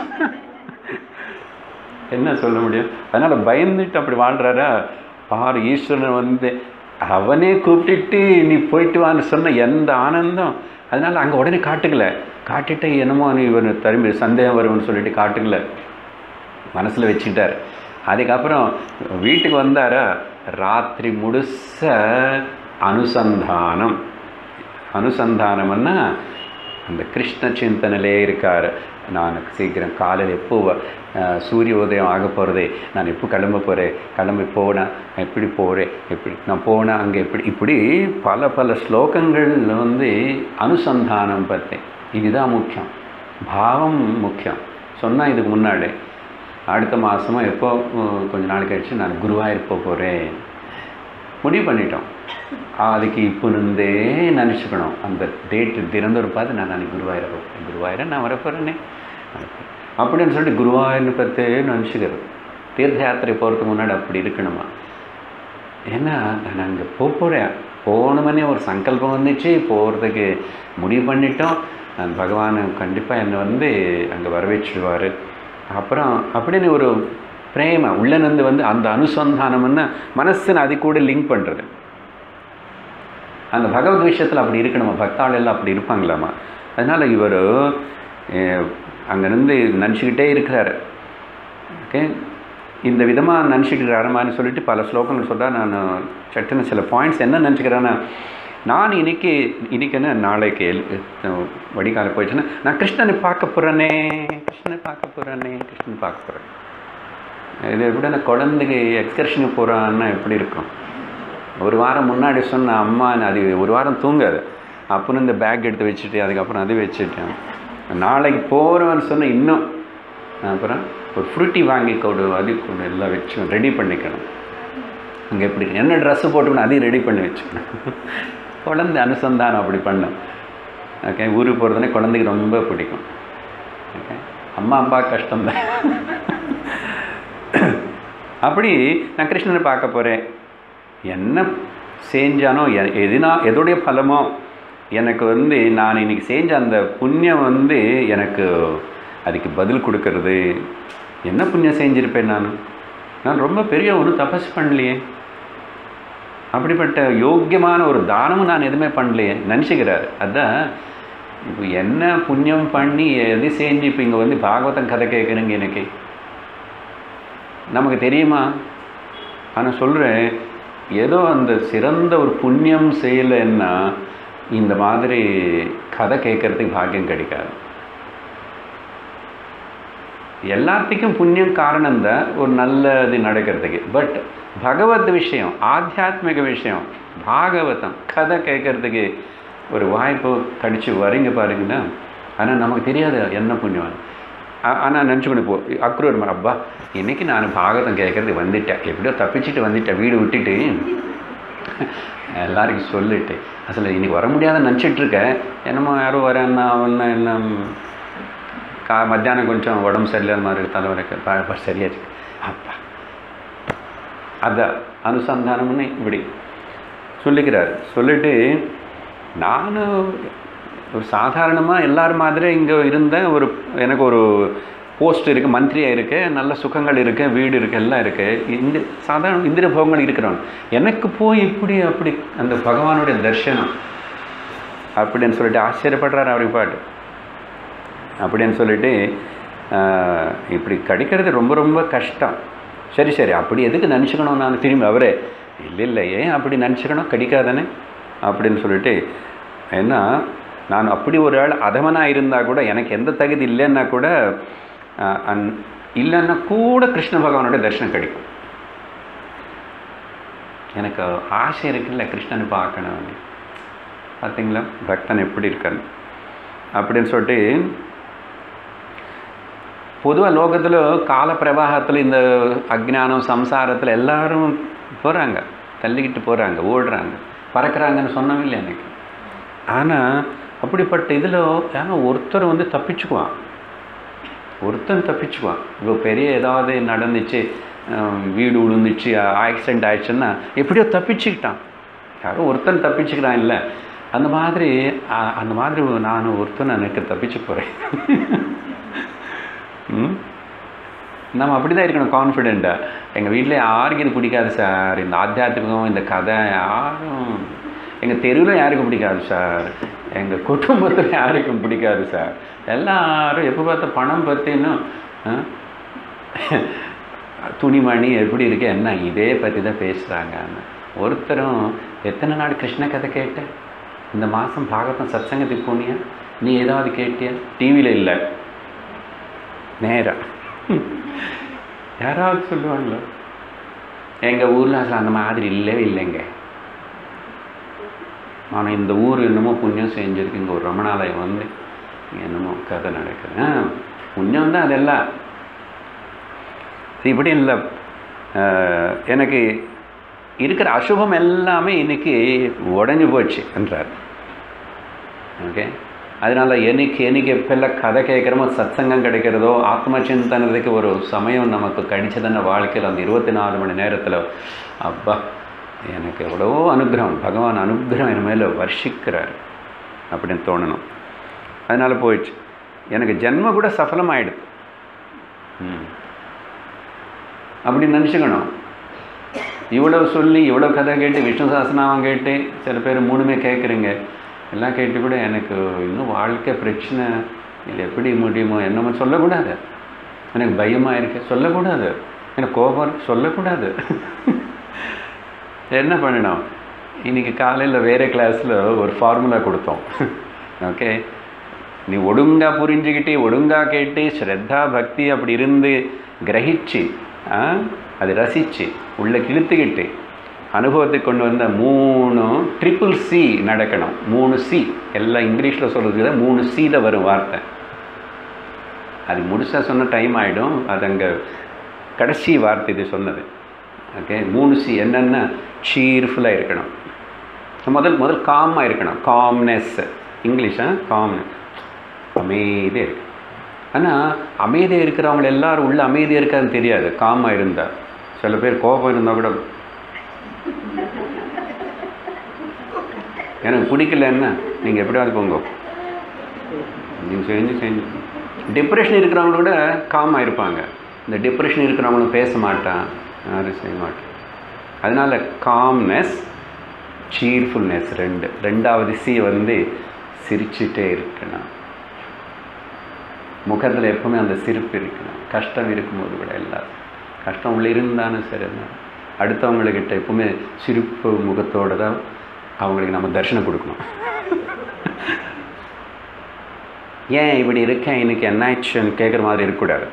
என்ன சொல்ல முடியும் அதனால் பயந்துட்டு அப்படி வாழ்கிறாரா பாரு ஈஸ்வரன் வந்து அவனே கூப்பிட்டுட்டு நீ போயிட்டு வான்னு சொன்ன எந்த ஆனந்தம் அதனால் அங்கே உடனே காட்டுக்கல காட்டிட்டு என்னமோ நீ இவன் திரும்பி சந்தேகம் வரும்னு சொல்லிட்டு காட்டுக்கல மனசில் வச்சுக்கிட்டார் அதுக்கப்புறம் வீட்டுக்கு வந்தாரா ராத்திரி முழுச அனுசந்தானம் அனுசந்தானம்னா அந்த கிருஷ்ண சிந்தனையிலே இருக்கார் நான் சீக்கிரம் காலையில் எப்போ அஹ், சூரிய உதயம் ஆக போகிறதே நான் எப்போ கிளம்ப போகிறேன் கிளம்பி போனேன் எப்படி போகிறேன் எப்படி நான் போனேன் அங்கே எப்படி இப்படி பல பல ஸ்லோகங்கள் வந்து அனுசந்தானம் பற்றி இதுதான் முக்கியம் பாவம் முக்கியம் சொன்னால் இதுக்கு முன்னாடி அடுத்த மாதமோ எப்போ உம், கொஞ்ச நாள் கழிச்சு நான் குருவாயூர் போக போகிறேன் முடிவு பண்ணிட்டோம் அதுக்கு இப்போ இருந்தே நினச்சிக்கணும் அந்த டேட்டு தினந்தோறும் பார்த்து நான் நாளைக்கு குருவாயூரை போகிறேன் குருவாயூரை நான் வரப்போகிறேனே அப்படின்னு சொல்லிட்டு குருவாயூர்னு பற்றி நினச்சிக்கிறது தீர்த்த யாத்திரை போகிறதுக்கு முன்னாடி அப்படி இருக்கணுமா ஏன்னா நான் அங்கே போக போகிறேன் போகணுமனே ஒரு சங்கல்பம் வந்துச்சு போகிறதுக்கு முடிவு பண்ணிட்டோம் நான் பகவான் கண்டிப்பாக என்னை வந்து அங்கே வரவேற்றுவார் அப்புறம் அப்படின்னு ஒரு பிரேம உள்ளிருந்து வந்து அந்த அனுசந்தானம்னா மனசுன்னு அது கூட லிங்க் பண்ணுறது அந்த பகவத் விஷயத்தில் அப்படி இருக்கணுமா பக்தாள் எல்லாம் அப்படி இருப்பாங்களாமா அதனால் இவர் அங்கேருந்து நினச்சிக்கிட்டே இருக்கிறாரு ஓகே இந்த விதமாக நினச்சிக்கிறாரமான்னு சொல்லிட்டு பல ஸ்லோகங்கள் சொல்கிறா நான் சட்டுன்னு சில பாயிண்ட்ஸ் என்ன நினச்சிக்கிறேன்னா நான் இன்னைக்கு இன்னைக்குன்னு நாளைக்கு எல் வடிகால போயிடுச்சுன்னா நான் கிருஷ்ணனை பார்க்க போகிறேனே கிருஷ்ணனை பார்க்க போகிறேனே கிருஷ்ணன் பார்க்க போகிறேன் இது எப்படி நான் குழந்தைக்கு எக்ஸ்கர்ஷனுக்கு போகிறான்னா எப்படி இருக்கும் ஒரு வாரம் முன்னாடி சொன்ன அம்மா அது ஒரு வாரம் தூங்காது அப்புறம் இந்த பேக் எடுத்து வச்சுட்டு அதுக்கப்புறம் அது வச்சுட்டேன் நாளைக்கு போகிறவன்னு சொன்ன இன்னும் அப்புறம் ஒரு ஃப்ரூட்டி வாங்கி கொடு அது கொடு எல்லாம் வச்சு ரெடி பண்ணிக்கணும் அங்கே எப்படி என்ன ட்ரெஸ்ஸு போட்டுக்கணும் அதையும் ரெடி பண்ணி வச்சுக்கணும் குழந்தை அனுசந்தானம் அப்படி பண்ணும் ஓகே ஊருக்கு போகிறதுனே குழந்தைக்கு ரொம்ப பிடிக்கும் ஓகே அம்மா அப்பா கஷ்டம்தான் அப்படி நான் கிருஷ்ணனை பார்க்க போகிறேன் என்ன செஞ்சானோ எ- எதுனா எதோடைய பலமோ எனக்கு வந்து நான் இன்னைக்கு செஞ்ச அந்த புண்ணியம் வந்து எனக்கு அதுக்கு பதில் கொடுக்கறது என்ன புண்ணியம் செஞ்சிருப்பேன் நான் நான் ரொம்ப பெரிய ஒன்றும் தபஸ் பண்ணலையே அப்படிப்பட்ட யோக்கியமான ஒரு தானமும் நான் எதுவுமே பண்ணலையே நினச்சிக்கிறார் அதான் இப்போ என்ன புண்ணியம் பண்ணி எது செஞ்சு இப்போ இங்கே வந்து பாகவதம் கதை கேட்குறீங்க எனக்கு நமக்கு தெரியுமா ஆனால் சொல்கிறேன் ஏதோ அந்த சிறந்த ஒரு புண்ணியம் செய்யலைன்னா இந்த மாதிரி கதை கேட்கறதுக்கு பாக்கியம் கிடைக்காது எல்லாத்துக்கும் புண்ணியம் காரணம் தான் ஒரு நல்லது நடக்கிறதுக்கு பட் பகவத் விஷயம் ஆத்தியாத்மிக விஷயம் பாகவதம் கதை கேட்கறதுக்கு ஒரு வாய்ப்பு கடிச்சு வரீங்க பாருங்கன்னா ஆனால் நமக்கு தெரியாது என்ன புண்ணியம் ஆனால் நினச்சிக்கணும் இப்போ அக்ரூர் மரம், அப்பா இன்னைக்கு நான் பாகவதம் கேட்கறது வந்துட்டேன் எப்படியோ தப்பிச்சுட்டு வந்துட்டேன் வீடு விட்டுட்டு எல்லாருக்கும் சொல்லிட்டு அசல் இன்னைக்கு வர முடியாத நினச்சிட்டு இருக்கேன் என்னமோ யாரோ வரேன்னா அவன் என்ன கா மத்தியானம் கொஞ்சம் உடம்பு சரியில்லாத மாதிரி இருக்கு, தலைவருக்கு ப- ப- சரியாச்சு அப்பா அதான் அனுசந்தானம்னு இப்படி சொல்லிக்கிறார் சொல்லிட்டு நானும் ஒரு சாதாரணமாக எல்லாரும் மாதிரி இங்கே இருந்தேன் ஒரு எனக்கு ஒரு போஸ்ட் இருக்குது மந்திரியாக இருக்குது நல்ல சுகங்கள் இருக்குது வீடு இருக்குது எல்லாம் இருக்குது இந்த சாதாரண இந்திர போகங்கள் இருக்கிறவங்க எனக்கு போய் இப்படி அப்படி அந்த பகவானுடைய தர்சனம் அப்படின்னு சொல்லிட்டு ஆச்சரியப்படுறாரு அவருக்கு பாட்டு அப்படின்னு சொல்லிட்டு ஆஹ், இப்படி கிடைக்கிறது ரொம்ப ரொம்ப கஷ்டம் சரி சரி அப்படி எதுக்கு நினச்சிக்கணும் நான் திரும்பி அவரே இல்லை இல்லை ஏன் அப்படி நினச்சிக்கணும் கிடைக்காதானே அப்படின்னு சொல்லிட்டு ஏன்னா நான் அப்படி ஒரு ஆள் அதமனாக இருந்தால் கூட எனக்கு எந்த தகுதி இல்லைன்னா கூட அஹ், அன் இல்லைன்னா கூட கிருஷ்ண பகவானோட தரிசனம் கிடைக்கும் எனக்கு ஆசை இருக்குல்ல கிருஷ்ணனை பார்க்கணும் பார்த்தீங்களா பக்தன் எப்படி இருக்கான்னு அப்படின்னு சொல்லிட்டு பொதுவாக லோகத்தில் கால பிரவாகத்தில் இந்த அஜ்ஞானம் சம்சாரத்தில் எல்லாரும் போகிறாங்க தள்ளிக்கிட்டு போகிறாங்க ஓடுறாங்க பறக்கிறாங்கன்னு சொன்னோம் இல்லை எனக்கு ஆனால் அப்படிப்பட்ட இதில் ஆனால் ஒருத்தர் வந்து தப்பிச்சுக்குவான் ஒருத்தன் தப்பிச்சுக்குவான் இப்போ பெரிய ஏதாவது நடந்துச்சு அஹ், வீடு விழுந்துச்சு ஆக்சிடெண்ட் ஆயிடுச்சுன்னா எப்படியோ தப்பிச்சுக்கிட்டான் யாரோ ஒருத்தன் தப்பிச்சுக்கிறான் இல்லை அந்த மாதிரி அ- அந்த மாதிரி நான் ஒருத்தன் எனக்கு தப்பிச்சு போகிறேன் ம் நம்ம அப்படி தான் இருக்கணும் கான்ஃபிடெண்ட்டாக எங்கள் வீட்டில் யாருக்கும் இது பிடிக்காது சார் இந்த ஆத்தியாத்மிகம் இந்த கதை யாரும் எங்கள் தெருவில் யாருக்கும் பிடிக்காது சார் எங்கள் குடும்பத்தில் யாருக்கும் பிடிக்காது சார் எல்லாரும் எப்போ பார்த்தா பணம் பற்றினும் துணிமணி எப்படி இருக்கு என்ன இதே பற்றி தான் பேசுகிறாங்கன்னு ஒருத்தரும் எத்தனை நாள் கிருஷ்ண கதை கேட்ட இந்த மாதம் பாகவதம் சத்சங்கத்துக்கு போனியா நீ ஏதாவது கேட்டியா டிவியில் இல்லை நேரா யாராவது சொல்லுவாங்களோ எங்கள் ஊரில் அசல் அந்த மாதிரி இல்லவே இல்லைங்க ஆனால் இந்த ஊர் என்னமோ புண்ணியம் செஞ்சிருக்கு இங்கே ஒரு ரமணாலயம் வந்து என்னமோ கதை நடக்குது ஆ புண்ணியம் தான் அதெல்லாம் இது இப்படி இல்லை அஹ், எனக்கு இருக்கிற அசுபம் எல்லாமே இன்னைக்கு உடஞ்சி போச்சு என்றார் ஓகே அதனால் எனக்கு எனக்கு எப்பெல்லாம் கதை கேட்குறமோ சத்சங்கம் கிடைக்கிறதோ ஆத்ம சிந்தனத்துக்கு ஒரு சமயம் நமக்கு கிடைச்சதுன்னு வாழ்க்கையில் அந்த இருபத்தி நாலு மணி நேரத்தில் அப்பா எனக்கு எவ்வளவோ அனுகிரகம் பகவான் அனுகிரகம் என் மேலே வர்ஷிக்கிறார் அப்படின்னு தோணணும் அதனால் போயிடுச்சு எனக்கு ஜென்ம கூட சஃபலமாயிடுது ம் அப்படி நினச்சிக்கணும் இவ்வளவு சொல்லி இவ்வளோ கதை கேட்டு விஷ்ணு சாஸ்திரநாமம் கேட்டு சில பேர் மூணுமே கேட்குறீங்க எல்லாம் கேட்டு கூட எனக்கு இன்னும் வாழ்க்கை பிரச்சனை இது எப்படி முடியுமோ என்னமோ சொல்லக்கூடாது எனக்கு பயமாக இருக்கு சொல்லக்கூடாது எனக்கு கோபம் இருக்கு, சொல்லக்கூடாது என்ன பண்ணணும் இன்னைக்கு காலையில் வேறு கிளாஸில் ஒரு ஃபார்முலா கொடுத்தோம் ஓகே நீ ஒழுங்கா புரிஞ்சுக்கிட்டு ஒழுங்கா கேட்டு ஸ்ரத்தா பக்தி அப்படி இருந்து கிரகிச்சு ஆ, அதை ரசித்து உள்ளே கிழித்துக்கிட்டு அனுபவத்துக்கு கொண்டு வந்த மூணு ட்ரிபிள் சி நடக்கணும் மூணு சி எல்லாம் இங்கிலீஷில் சொல்கிறதுக்கு தான் மூணு சியில் வரும் வார்த்தை அது முழுசாக சொன்ன டைம் ஆகிடும் அது அங்கே கடைசி வார்த்தை இது சொன்னது ஓகே மூணு சி என்னென்னா சீர்ஃபுல்லாக இருக்கணும் முதல் முதல் காமாக இருக்கணும் காம்னஸ் இங்கிலீஷா காம்னஸ் அமைதியாக இருக்கு ஆனால் அமைதியாக இருக்கிறவங்க எல்லாரும் உள்ள அமைதியாக இருக்காதுன்னு தெரியாது காமாக இருந்தால் சில பேர் கோபம் இருந்தால் கூட எனக்கு பிடிக்கலன்னா நீங்கள் எப்படியாவது போங்க நீங்கள் செஞ்சு செஞ்சு டிப்ரெஷன் இருக்கிறவங்க கூட காமாக இருப்பாங்க இந்த டிப்ரெஷன் இருக்கிறவங்களும் பேச மாட்டான் யாரும் செய்ய மாட்டான் அதனால் காம்னஸ் சீர்ஃபுல்னஸ் ரெண்டு ரெண்டாவது சி வந்து சிரிச்சுட்டே இருக்கணும் முகத்தில் எப்பவுமே அந்த சிரிப்பு இருக்கணும் கஷ்டம் இருக்கும்போது கூட எல்லாரும் கஷ்டம் உள்ள இருந்தாலும் சரி தான் அடுத்தவங்கக்கிட்ட எப்பவுமே சிரிப்பு முகத்தோடு தான் அவங்களுக்கு நம்ம தரிசனம் கொடுக்கணும் ஏன் இப்படி இருக்கேன் இன்னைக்கு என்னாச்சுன்னு கேட்குற மாதிரி இருக்கக்கூடாது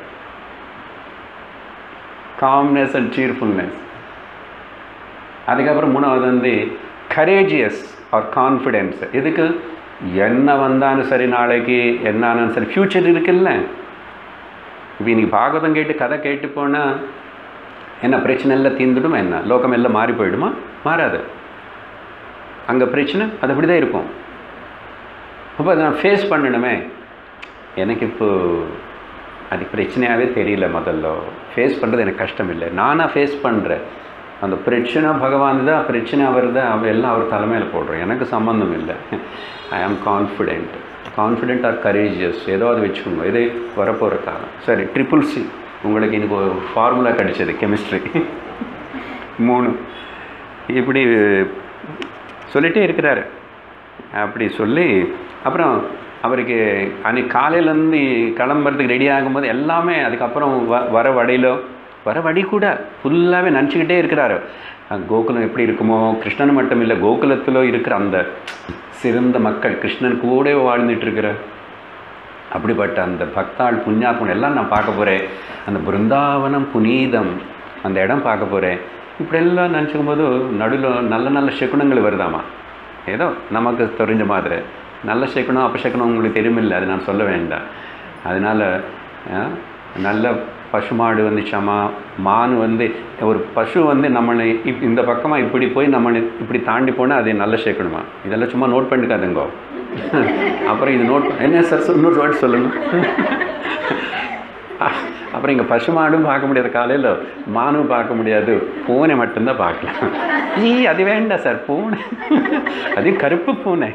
காம்னஸ் அண்ட் சீர்ஃபுல்னஸ் அதுக்கப்புறம் மூணாவது வந்து கரேஜியஸ் ஆர் கான்ஃபிடென்ஸ் இதுக்கு என்ன வந்தாலும் சரி நாளைக்கு என்னாலும் சரி ஃப்யூச்சர் இருக்குல்ல இப்போ இன்னைக்கு பாகவதம் கேட்டு கதை கேட்டு போனால் என்ன பிரச்சனை எல்லாம் தீர்ந்துடுமா என்ன லோகம் எல்லாம் மாறி போயிடுமா மாறாது அங்கே பிரச்சனை அது அப்படி தான் இருக்கும் அப்போ அதை நான் ஃபேஸ் பண்ணணுமே எனக்கு இப்போ அது பிரச்சனையாகவே தெரியல முதல்ல ஃபேஸ் பண்ணுறது எனக்கு கஷ்டம் இல்லை நானாக ஃபேஸ் பண்ணுறேன் அந்த பிரச்சனை பகவான் தான் பிரச்சனை அவர் தான் அவ எல்லாம் அவர் தலைமையில் போடுறோம் எனக்கு சம்மந்தம் இல்லை ஐ ஆம் கான்ஃபிடென்ட் கான்ஃபிடென்ட் ஆர் கரேஜியஸ் ஏதாவது வச்சுக்கோங்க இது வரப்போகிற காலம் சரி ட்ரிபிள் சி உங்களுக்கு இன்னைக்கு ஒரு ஃபார்முலா கிடைச்சது கெமிஸ்ட்ரி மூணு இப்படி சொல்லிகிட்டே இருக்கிறாரு அப்படி சொல்லி அப்புறம் அவருக்கு அன்னைக்கு காலையிலேருந்து கிளம்புறதுக்கு ரெடி ஆகும்போது எல்லாமே அதுக்கப்புறம் வ வர வடையிலோ வர வழி கூட ஃபுல்லாகவே நினச்சிக்கிட்டே இருக்கிறாரு அஹ் கோகுலம் எப்படி இருக்குமோ கிருஷ்ணன் மட்டும் இல்லை கோகுலத்தில் இருக்கிற அந்த சிறந்த மக்கள் கிருஷ்ணன் கூட வாழ்ந்துட்டு இருக்கிற அப்படிப்பட்ட அந்த பக்தாள் புண்ணியாத்மன் எல்லாம் நான் பார்க்க போகிறேன் அந்த பிருந்தாவனம் புனீதம் அந்த இடம் பார்க்க போகிறேன் இப்படியெல்லாம் நினச்சிக்கும் போது நடுவில் நல்ல நல்ல சகுனங்கள் வருதாமா ஏதோ நமக்கு தெரிஞ்ச மாதிரி நல்ல சகுனம் அபசகுனம் உங்களுக்கு தெரியுமில்ல அது நான் சொல்ல வேண்டாம் அதனால் நல்ல பசுமாடு வந்துச்சாமா மான் வந்து ஒரு பசு வந்து நம்மளை இப் இந்த பக்கமாக இப்படி போய் நம்மளை இப்படி தாண்டி போனால் அது நல்ல சேர்க்கணுமா இதெல்லாம் சும்மா நோட் பண்ணிக்காதுங்கோ அப்புறம் இது நோட் என்ன சார் சொல்~ இன்னொரு வாட்டி சொல்லுங்க அப்புறம் இங்கே பசுமாடும் பார்க்க முடியாது காலையில் மானும் பார்க்க முடியாது பூனை மட்டும்தான் பார்க்கலாம் ஈ அது வேண்டாம் சார் பூனை அது கருப்பு பூனை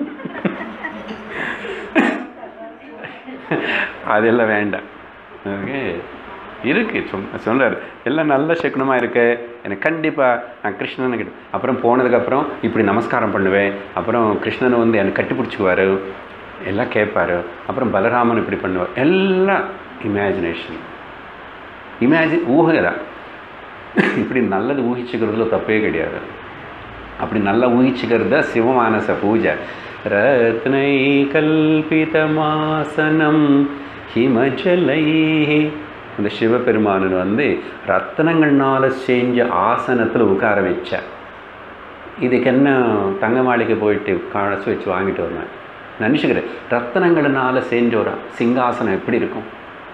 அதெல்லாம் வேண்டாம் ஓகே இருக்கு சும்மா சொல்றாரு எல்லாம் நல்ல சகுனமாக இருக்கு எனக்கு கண்டிப்பாக நான் கிருஷ்ணனை கிட்ட அப்புறம் போனதுக்கப்புறம் இப்படி நமஸ்காரம் பண்ணுவேன் அப்புறம் கிருஷ்ணனை வந்து எனக்கு கட்டி பிடிச்சிக்குவாரு எல்லாம் கேட்பாரு அப்புறம் பலராமன் இப்படி பண்ணுவார் எல்லாம் இமேஜினேஷன் இமேஜின் ஊகை தான் இப்படி நல்லது ஊகிச்சுக்கிறதுல தப்பே கிடையாது அப்படி நல்லா ஊகிச்சுக்கிறது தான் சிவமானச பூஜை ரத்னை கல்பிதமாசனம் ஹிமஜலை அந்த சிவபெருமானன் வந்து ரத்தனங்கள்னால செஞ்ச ஆசனத்தில் உட்கார வச்சார் இதுக்கு என்ன தங்க மாளிகை போயிட்டு காசு வச்சு வாங்கிட்டு வந்தேன் நினச்சிக்கிறேன் ரத்தனங்களினால செஞ்ச ஒரு சிங்காசனம் எப்படி இருக்கும்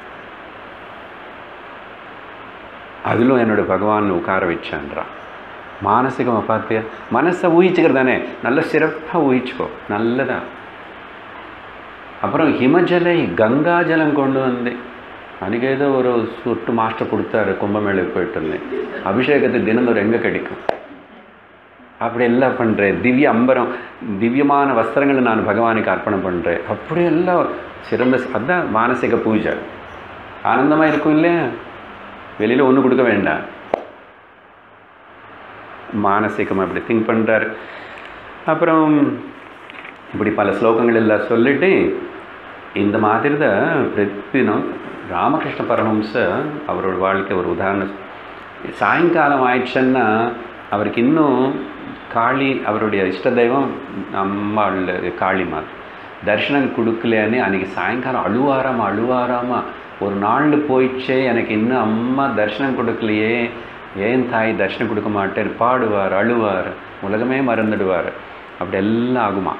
அதிலும் என்னோட பகவான் உட்கார வச்சான்றான் மானசிகமாக பார்த்தியா மனசை ஊகிச்சுக்கிறது தானே நல்ல சிறப்பாக ஊகிச்சுக்கோ நல்லதா அப்புறம் ஹிமஜலை கங்கா ஜலம் கொண்டு வந்தேன் அன்றைக்கி ஏதோ ஒரு சுட்டு மாஸ்டர் கொடுத்தாரு கும்பமேளுக்கு போயிட்டு இருந்தேன் அபிஷேகத்தை தினந்தோறும் எங்கே கிடைக்கும் அப்படி எல்லாம் பண்ணுறேன் திவ்ய அம்பரம் திவ்யமான வஸ்திரங்களை நான் பகவானுக்கு அர்ப்பணம் பண்ணுறேன் அப்படி எல்லாம் சிறந்த அதுதான் மானசிக பூஜை ஆனந்தமாக இருக்கும் இல்லையா வெளியில் ஒன்றும் கொடுக்க வேண்டாம் மானசிகமாக இப்படி திங்க் பண்ணுறார் அப்புறம் இப்படி பல ஸ்லோகங்கள் எல்லாம் சொல்லிட்டு இந்த மாதிரி தான் பிரதினம் ராமகிருஷ்ண பரமஹம்ச அவரோட வாழ்க்கை ஒரு உதாரணம் சாயங்காலம் ஆயிடுச்சுன்னா அவருக்கு இன்னும் காளி அவருடைய இஷ்ட தெய்வம் அம்மாள் காளிமா தரிசனம் கொடுக்கலன்னு அன்றைக்கி சாயங்காலம் அழுவாராமா அழுவாராமா ஒரு நாள் போயிடுச்சே எனக்கு இன்னும் அம்மா தரிசனம் கொடுக்கலையே ஏன் தாய் தரிசனம் கொடுக்க மாட்டேன் பாடுவார் அழுவார் உலகமே மறந்துடுவார் அப்படி எல்லாம் ஆகுமா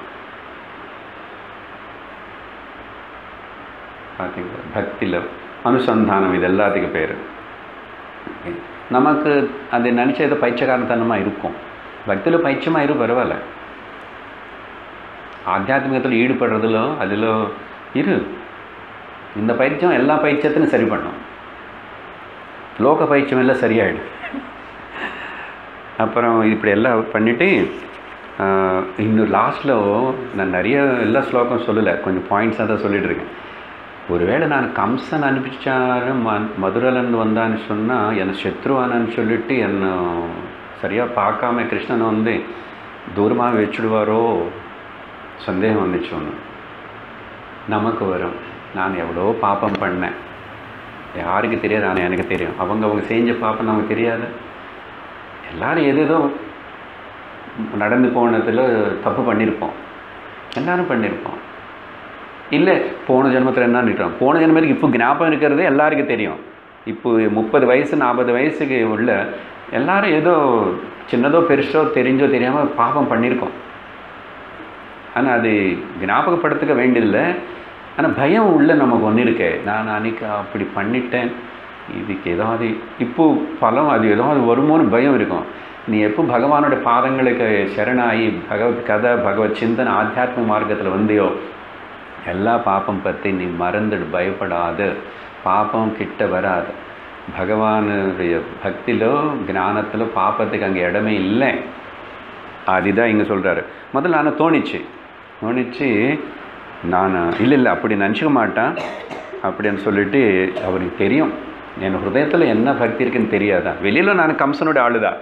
பார்த்தீங்களா பக்தியில் அனுசந்தானம் இது எல்லாத்துக்கும் பேர் நமக்கு அது நினச்ச ஏதோ பைச்சக்காரத்தனமாக இருக்கும் பக்தியில் பைச்சமாக இரு பரவாயில்ல ஆத்தியாத்மிகத்தில் ஈடுபடுறதுல அதில் இரு இந்த பயிற்சியம் எல்லா பயிற்சியத்திலும் சரி பண்ணும் லோக பயிற்சியம் எல்லாம் சரியாயிடும் அப்புறம் இப்படி எல்லாம் பண்ணிவிட்டு இன்னும் லாஸ்ட்டில் நான் நிறைய எல்லா ஸ்லோகம் சொல்லலை கொஞ்சம் பாயிண்ட்ஸாக தான் சொல்லிட்டு இருக்கேன் ஒருவேளை நான் கம்சன் அனுப்பிச்சாரு ம மதுரையிலேருந்து வந்தான்னு சொன்னால் என்னை சத்ருவானன்னு சொல்லிட்டு என்னை சரியாக பார்க்காம கிருஷ்ணனை வந்து தூரமாக வச்சுடுவாரோ சந்தேகம் வந்துச்சு ஒன்று நமக்கு வரும் நான் எவ்வளோ பாப்பம் பண்ணேன் யாருக்கு தெரியாது ஆனால் எனக்கு தெரியும் அவங்க அவங்க செஞ்ச பாப்பம் நமக்கு தெரியாது எல்லாரும் எது ஏதோ நடந்து போனதில் தப்பு பண்ணியிருப்போம் எல்லாரும் பண்ணியிருப்போம் இல்லை போன ஜென்மத்தில் என்ன நிற்கிறோம் போன ஜென்மத்துக்கு இப்போ ஞாபகம் இருக்கிறது எல்லாருக்கும் தெரியும் இப்போ முப்பது வயசு நாற்பது வயசுக்கு உள்ள எல்லாரும் ஏதோ சின்னதோ பெருசோ தெரிஞ்சோ தெரியாமல் பாவம் பண்ணியிருக்கோம் ஆனால் அது ஞாபகப்படுத்துக்க வேண்டியதில்லை ஆனால் பயம் உள்ள நமக்கு ஒன்று இருக்கே நான் அன்றைக்கி அப்படி பண்ணிட்டேன் இதுக்கு ஏதாவது இப்போ பலம் அது ஏதாவது வருமோன்னு பயம் இருக்கும் நீ எப்போ பகவானோட பாதங்களுக்கு சரணாகி பகவத் கதை பகவத் சிந்தனை ஆத்தியாத்ம மார்க்கத்தில் வந்தியோ எல்லா பாப்பம் பற்றி நீ மறந்துடு பயப்படாது பாப்பம் கிட்ட வராது பகவானுடைய பக்தியிலோ ஞானத்திலோ பாப்பத்துக்கு அங்கே இடமே இல்லை அதுதான் இங்கே சொல்கிறாரு முதல்ல நான் தோணிச்சு தோணிச்சு நான் இல்லை இல்லை அப்படி நினச்சிக்க மாட்டேன் அப்படின்னு சொல்லிட்டு அவருக்கு தெரியும் என் ஹிருதயத்தில் என்ன பக்தி இருக்குன்னு தெரியாதா வெளியில் நான் கம்சனோட ஆளுதான்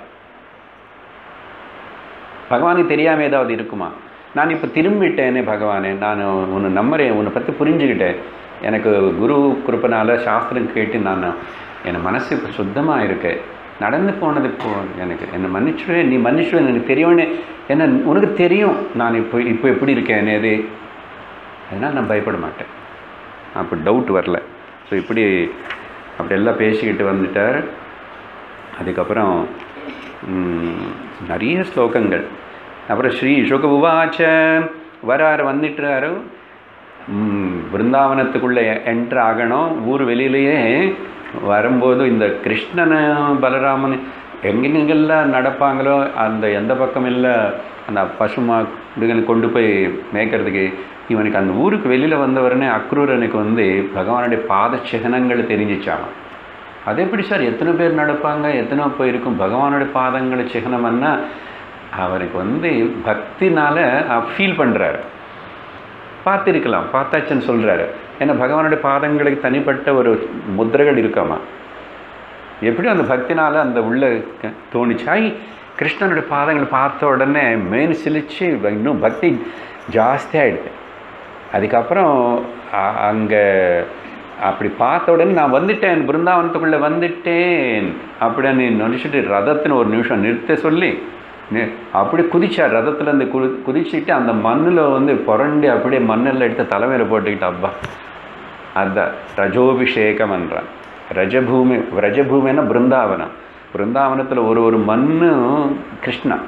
பகவானுக்கு தெரியாமல் ஏதாவது இருக்குமா நான் இப்போ திரும்பிட்டேனே பகவானே நான் உன்னை நம்புறேன் உன்னை பற்றி புரிஞ்சுக்கிட்டேன் எனக்கு குரு குறிப்பினால சாஸ்திரம் கேட்டு நான் என் மனசு இப்போ சுத்தமாக இருக்கு நடந்து போனது இப்போ எனக்கு என்னை மன்னிச்சுவே நீ மன்னிச்சுவே எனக்கு தெரியும்னு என்ன உனக்கு தெரியும் நான் இப்போ இப்போ எப்படி இருக்கேன் அது அதனால் நான் பயப்பட மாட்டேன் அப்போ டவுட் வரல ஸோ இப்படி அப்படி எல்லாம் பேசிக்கிட்டு வந்துட்டார் அதுக்கப்புறம் ம், நிறைய ஸ்லோகங்கள் அப்புறம் ஸ்ரீ சுக உவாச்ச வராரு வந்துட்டுறாரு ம், பிருந்தாவனத்துக்குள்ளே என்ட்ரு ஆகணும் ஊர் வெளியிலேயே வரும்போது இந்த கிருஷ்ணன் பலராமன் எங்கெங்கெல்லாம் நடப்பாங்களோ அந்த எந்த பக்கம் இல்லை அந்த பசுமாடுகள் கொண்டு போய் மேய்க்கிறதுக்கு இவனுக்கு அந்த ஊருக்கு வெளியில் வந்தவரனே அக்ரூரனுக்கு வந்து பகவானுடைய பாத சிகனங்கள் தெரிஞ்சிச்சாங்க அது எப்படி சார் எத்தனை பேர் நடப்பாங்க எத்தனை போயிருக்கும் பகவானுடைய பாதங்களை சிகனம்னா அவருக்கு வந்து பக்தினால ஃபீல் பண்ணுறாரு பார்த்திருக்கலாம் பார்த்தாச்சுன்னு சொல்கிறாரு ஏன்னா பகவானுடைய பாதங்களுக்கு தனிப்பட்ட ஒரு முத்திரைகள் இருக்காமா எப்படியும் அந்த பக்தினால அந்த உள்ள க- தோணுச்சு ஐ கிருஷ்ணனுடைய பாதங்களை பார்த்த உடனே மேன் சிலிச்சு இன்னும் பக்தி ஜாஸ்தி ஆயிடுது அதுக்கப்புறம் அங்கே அப்படி பார்த்த உடனே நான் வந்துட்டேன் பிருந்தாவனத்துக்குள்ளே வந்துட்டேன் அப்படின்னு நினச்சிட்டு ரதத்தின் ஒரு நிமிஷம் நிறுத்த சொல்லி நி- அப்படி குதிச்சார் ரதத்துலேருந்து குதி குதிச்சுட்டு அந்த மண்ணில் வந்து புரண்டு அப்படியே மண்ணில் எடுத்து தலைமையில் போட்டுக்கிட்டு அப்பா அதான் ரஜோபிஷேகம் என்றான் ரஜபூமி ரஜபூமின்னா பிருந்தாவனம் பிருந்தாவனத்தில் ஒரு ஒரு மண்ணும் கிருஷ்ணா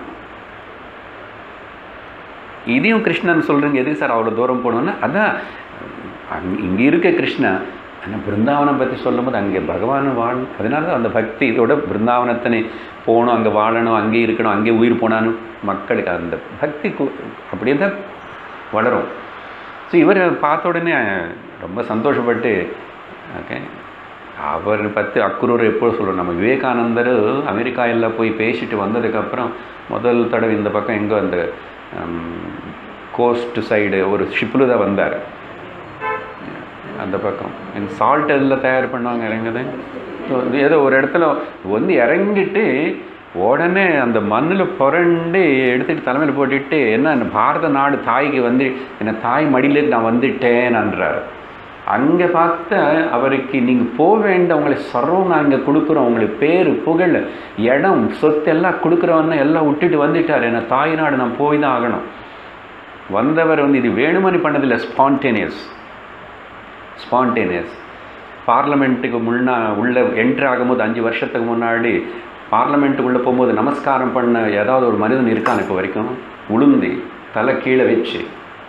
இதையும் கிருஷ்ணன் சொல்கிறீங்க எதுக்கு சார் அவ்வளோ தூரம் போகணுன்னா அதான் அங் இங்கே இருக்க கிருஷ்ணா ஆனால் பிருந்தாவனம் பற்றி சொல்லும்போது அங்கே பகவான் வாழ் அதனால தான் அந்த பக்தி இதோட பிருந்தாவனத்தினை போகணும் அங்கே வாழணும் அங்கே இருக்கணும் அங்கே உயிர் போனான்னு மக்களுக்கு அந்த பக்தி கு- அப்படியே தான் வளரும் ஸோ இவர் பார்த்த உடனே ரொம்ப சந்தோஷப்பட்டு ஓகே அவர் பற்றி அக்குரூர் எப்போ சொல்லுவோம் நம்ம விவேகானந்தர் அமெரிக்கா எல்லாம் போய் பேசிட்டு வந்ததுக்கப்புறம் முதல் தடவை இந்த பக்கம் எங்கோ அந்த கோஸ்ட் சைடு ஒரு ஷிப்பில் தான் வந்தார் அந்த பக்கம் இந்த சால்ட் எல்லாம் தயார் பண்ணுவாங்க இறங்குது So, ஏதோ ஒரு இடத்துல வந்து இறங்கிட்டு உடனே அந்த மண்ணில் புரண்டு எடுத்துட்டு தலைமையில் போட்டுட்டு என்ன இந்த பாரத நாடு தாய்க்கு வந்து என்ன தாய் மடியிலேருந்து நான் வந்துட்டேன்ன்றார் அங்கே பார்த்த அவருக்கு நீங்கள் போக வேண்டாம் உங்களை சர்வம் நான் இங்கே கொடுக்குறோம் உங்களுக்கு பேர் புகழ் இடம் சொத்து எல்லாம் கொடுக்குறவன்னு எல்லாம் விட்டுட்டு வந்துட்டார் என்ன தாய் நாடு நான் போய் தான் ஆகணும் வந்தவர் வந்து இது வேணுமனி பண்ணதில்லை ஸ்பான்டேனியஸ் ஸ்பான்டேனியஸ் பார்லமெண்ட்டுக்கு முன்னா உள்ள என்ட்ரு ஆகும்போது அஞ்சு வருஷத்துக்கு முன்னாடி பார்லமெண்ட்டுக்குள்ளே போகும்போது நமஸ்காரம் பண்ண ஏதாவது ஒரு மனிதன் இருக்கான் இப்போ வரைக்கும் உளுந்தி தலை கீழே வச்சு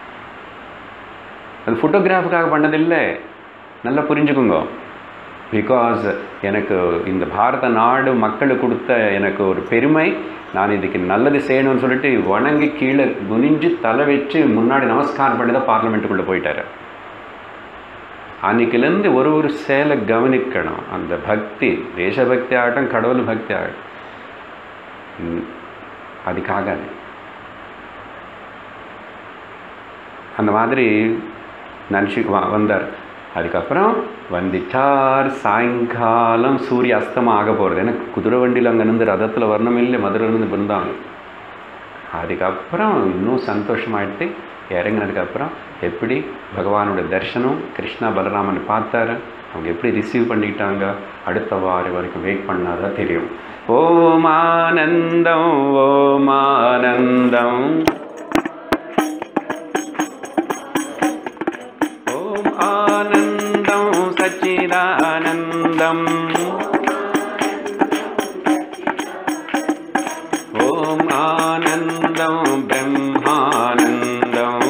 அது ஃபோட்டோகிராஃபுக்காக பண்ணதில்லை நல்லா புரிஞ்சுக்குங்க பிகாஸ் எனக்கு இந்த பாரத நாடு மக்களுக்கு கொடுத்த எனக்கு ஒரு பெருமை நான் இதுக்கு நல்லது செய்யணும்னு சொல்லிட்டு வணங்கி கீழே குனிஞ்சு தலை வச்சு முன்னாடி நமஸ்காரம் பண்ணி தான் பார்லமெண்ட்டுக்குள்ளே போயிட்டாரு அன்னைக்குலேருந்து ஒரு ஒரு செயலை கவனிக்கணும் அந்த பக்தி தேசபக்தி ஆகட்டும் கடவுள் பக்தி ஆகட்டும் ம், அதுக்காக அந்த மாதிரி நினச்சி வந்தார் அதுக்கப்புறம் வந்துட்டார் சாயங்காலம் சூரிய அஸ்தமம் ஆக போகிறது ஏன்னா குதிரை வண்டியில் அங்கேருந்து ரதத்தில் வரணும் இல்லை மதுரையிலேருந்து பிறந்தாங்க அதுக்கப்புறம் இன்னும் சந்தோஷமாயிட்டு இறங்கினதுக்கப்புறம் எப்படி பகவானோட தரிசனம் கிருஷ்ணா பலராமன் பார்த்தாரு அவங்க எப்படி ரிசீவ் பண்ணிக்கிட்டாங்க அடுத்த வாரம் வரைக்கும் வெயிட் பண்ணாதான் தெரியும் ஓம் ஆனந்தம் ஓம் ஆனந்தம் ஓம் ஆனந்தம் சச்சிதானந்தம் ஓம் ஆனந்தம் பிரம்மானந்தம்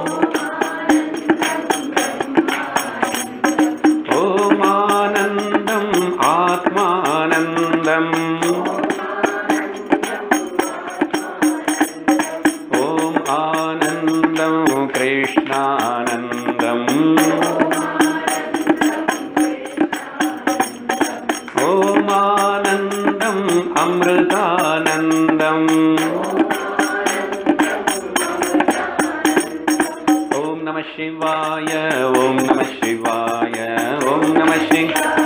ஓம் ஆனந்தம் ஆத்மானந்தம் ஓம் ஆனந்தம் கிருஷ்ணானந்தம் ஓம் ஆனந்தம் அமிர்தானந்தம் ஓம் நம சிவாய ஓம் நம சிவாய ஓம் நம சிவ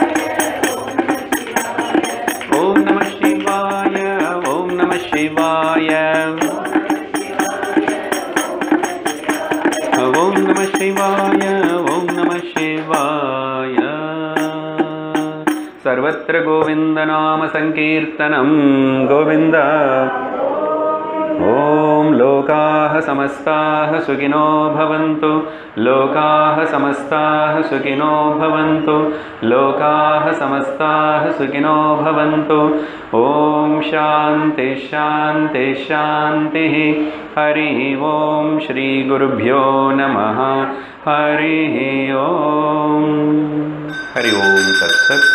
ஓம் நம சிவாய ஓம் நம சிவாய ஓம் நம சிவாய ஓம் நம சிவாய सर्वत्र सर्वत्र गोविन्दनामसङ्कीर्तनं गोविन्द ॐ लोकाः समस्ताः सुखिनो भवन्तु लोकाः समस्ताः सुखिनो भवन्तु लोकाः समस्ताः सुखिनो भवन्तु ॐ शान्ति शान्ति शान्तिः हरिः ॐ श्रीगुरुभ्यो नमः हरिः ॐ हरि ओं तत्सत्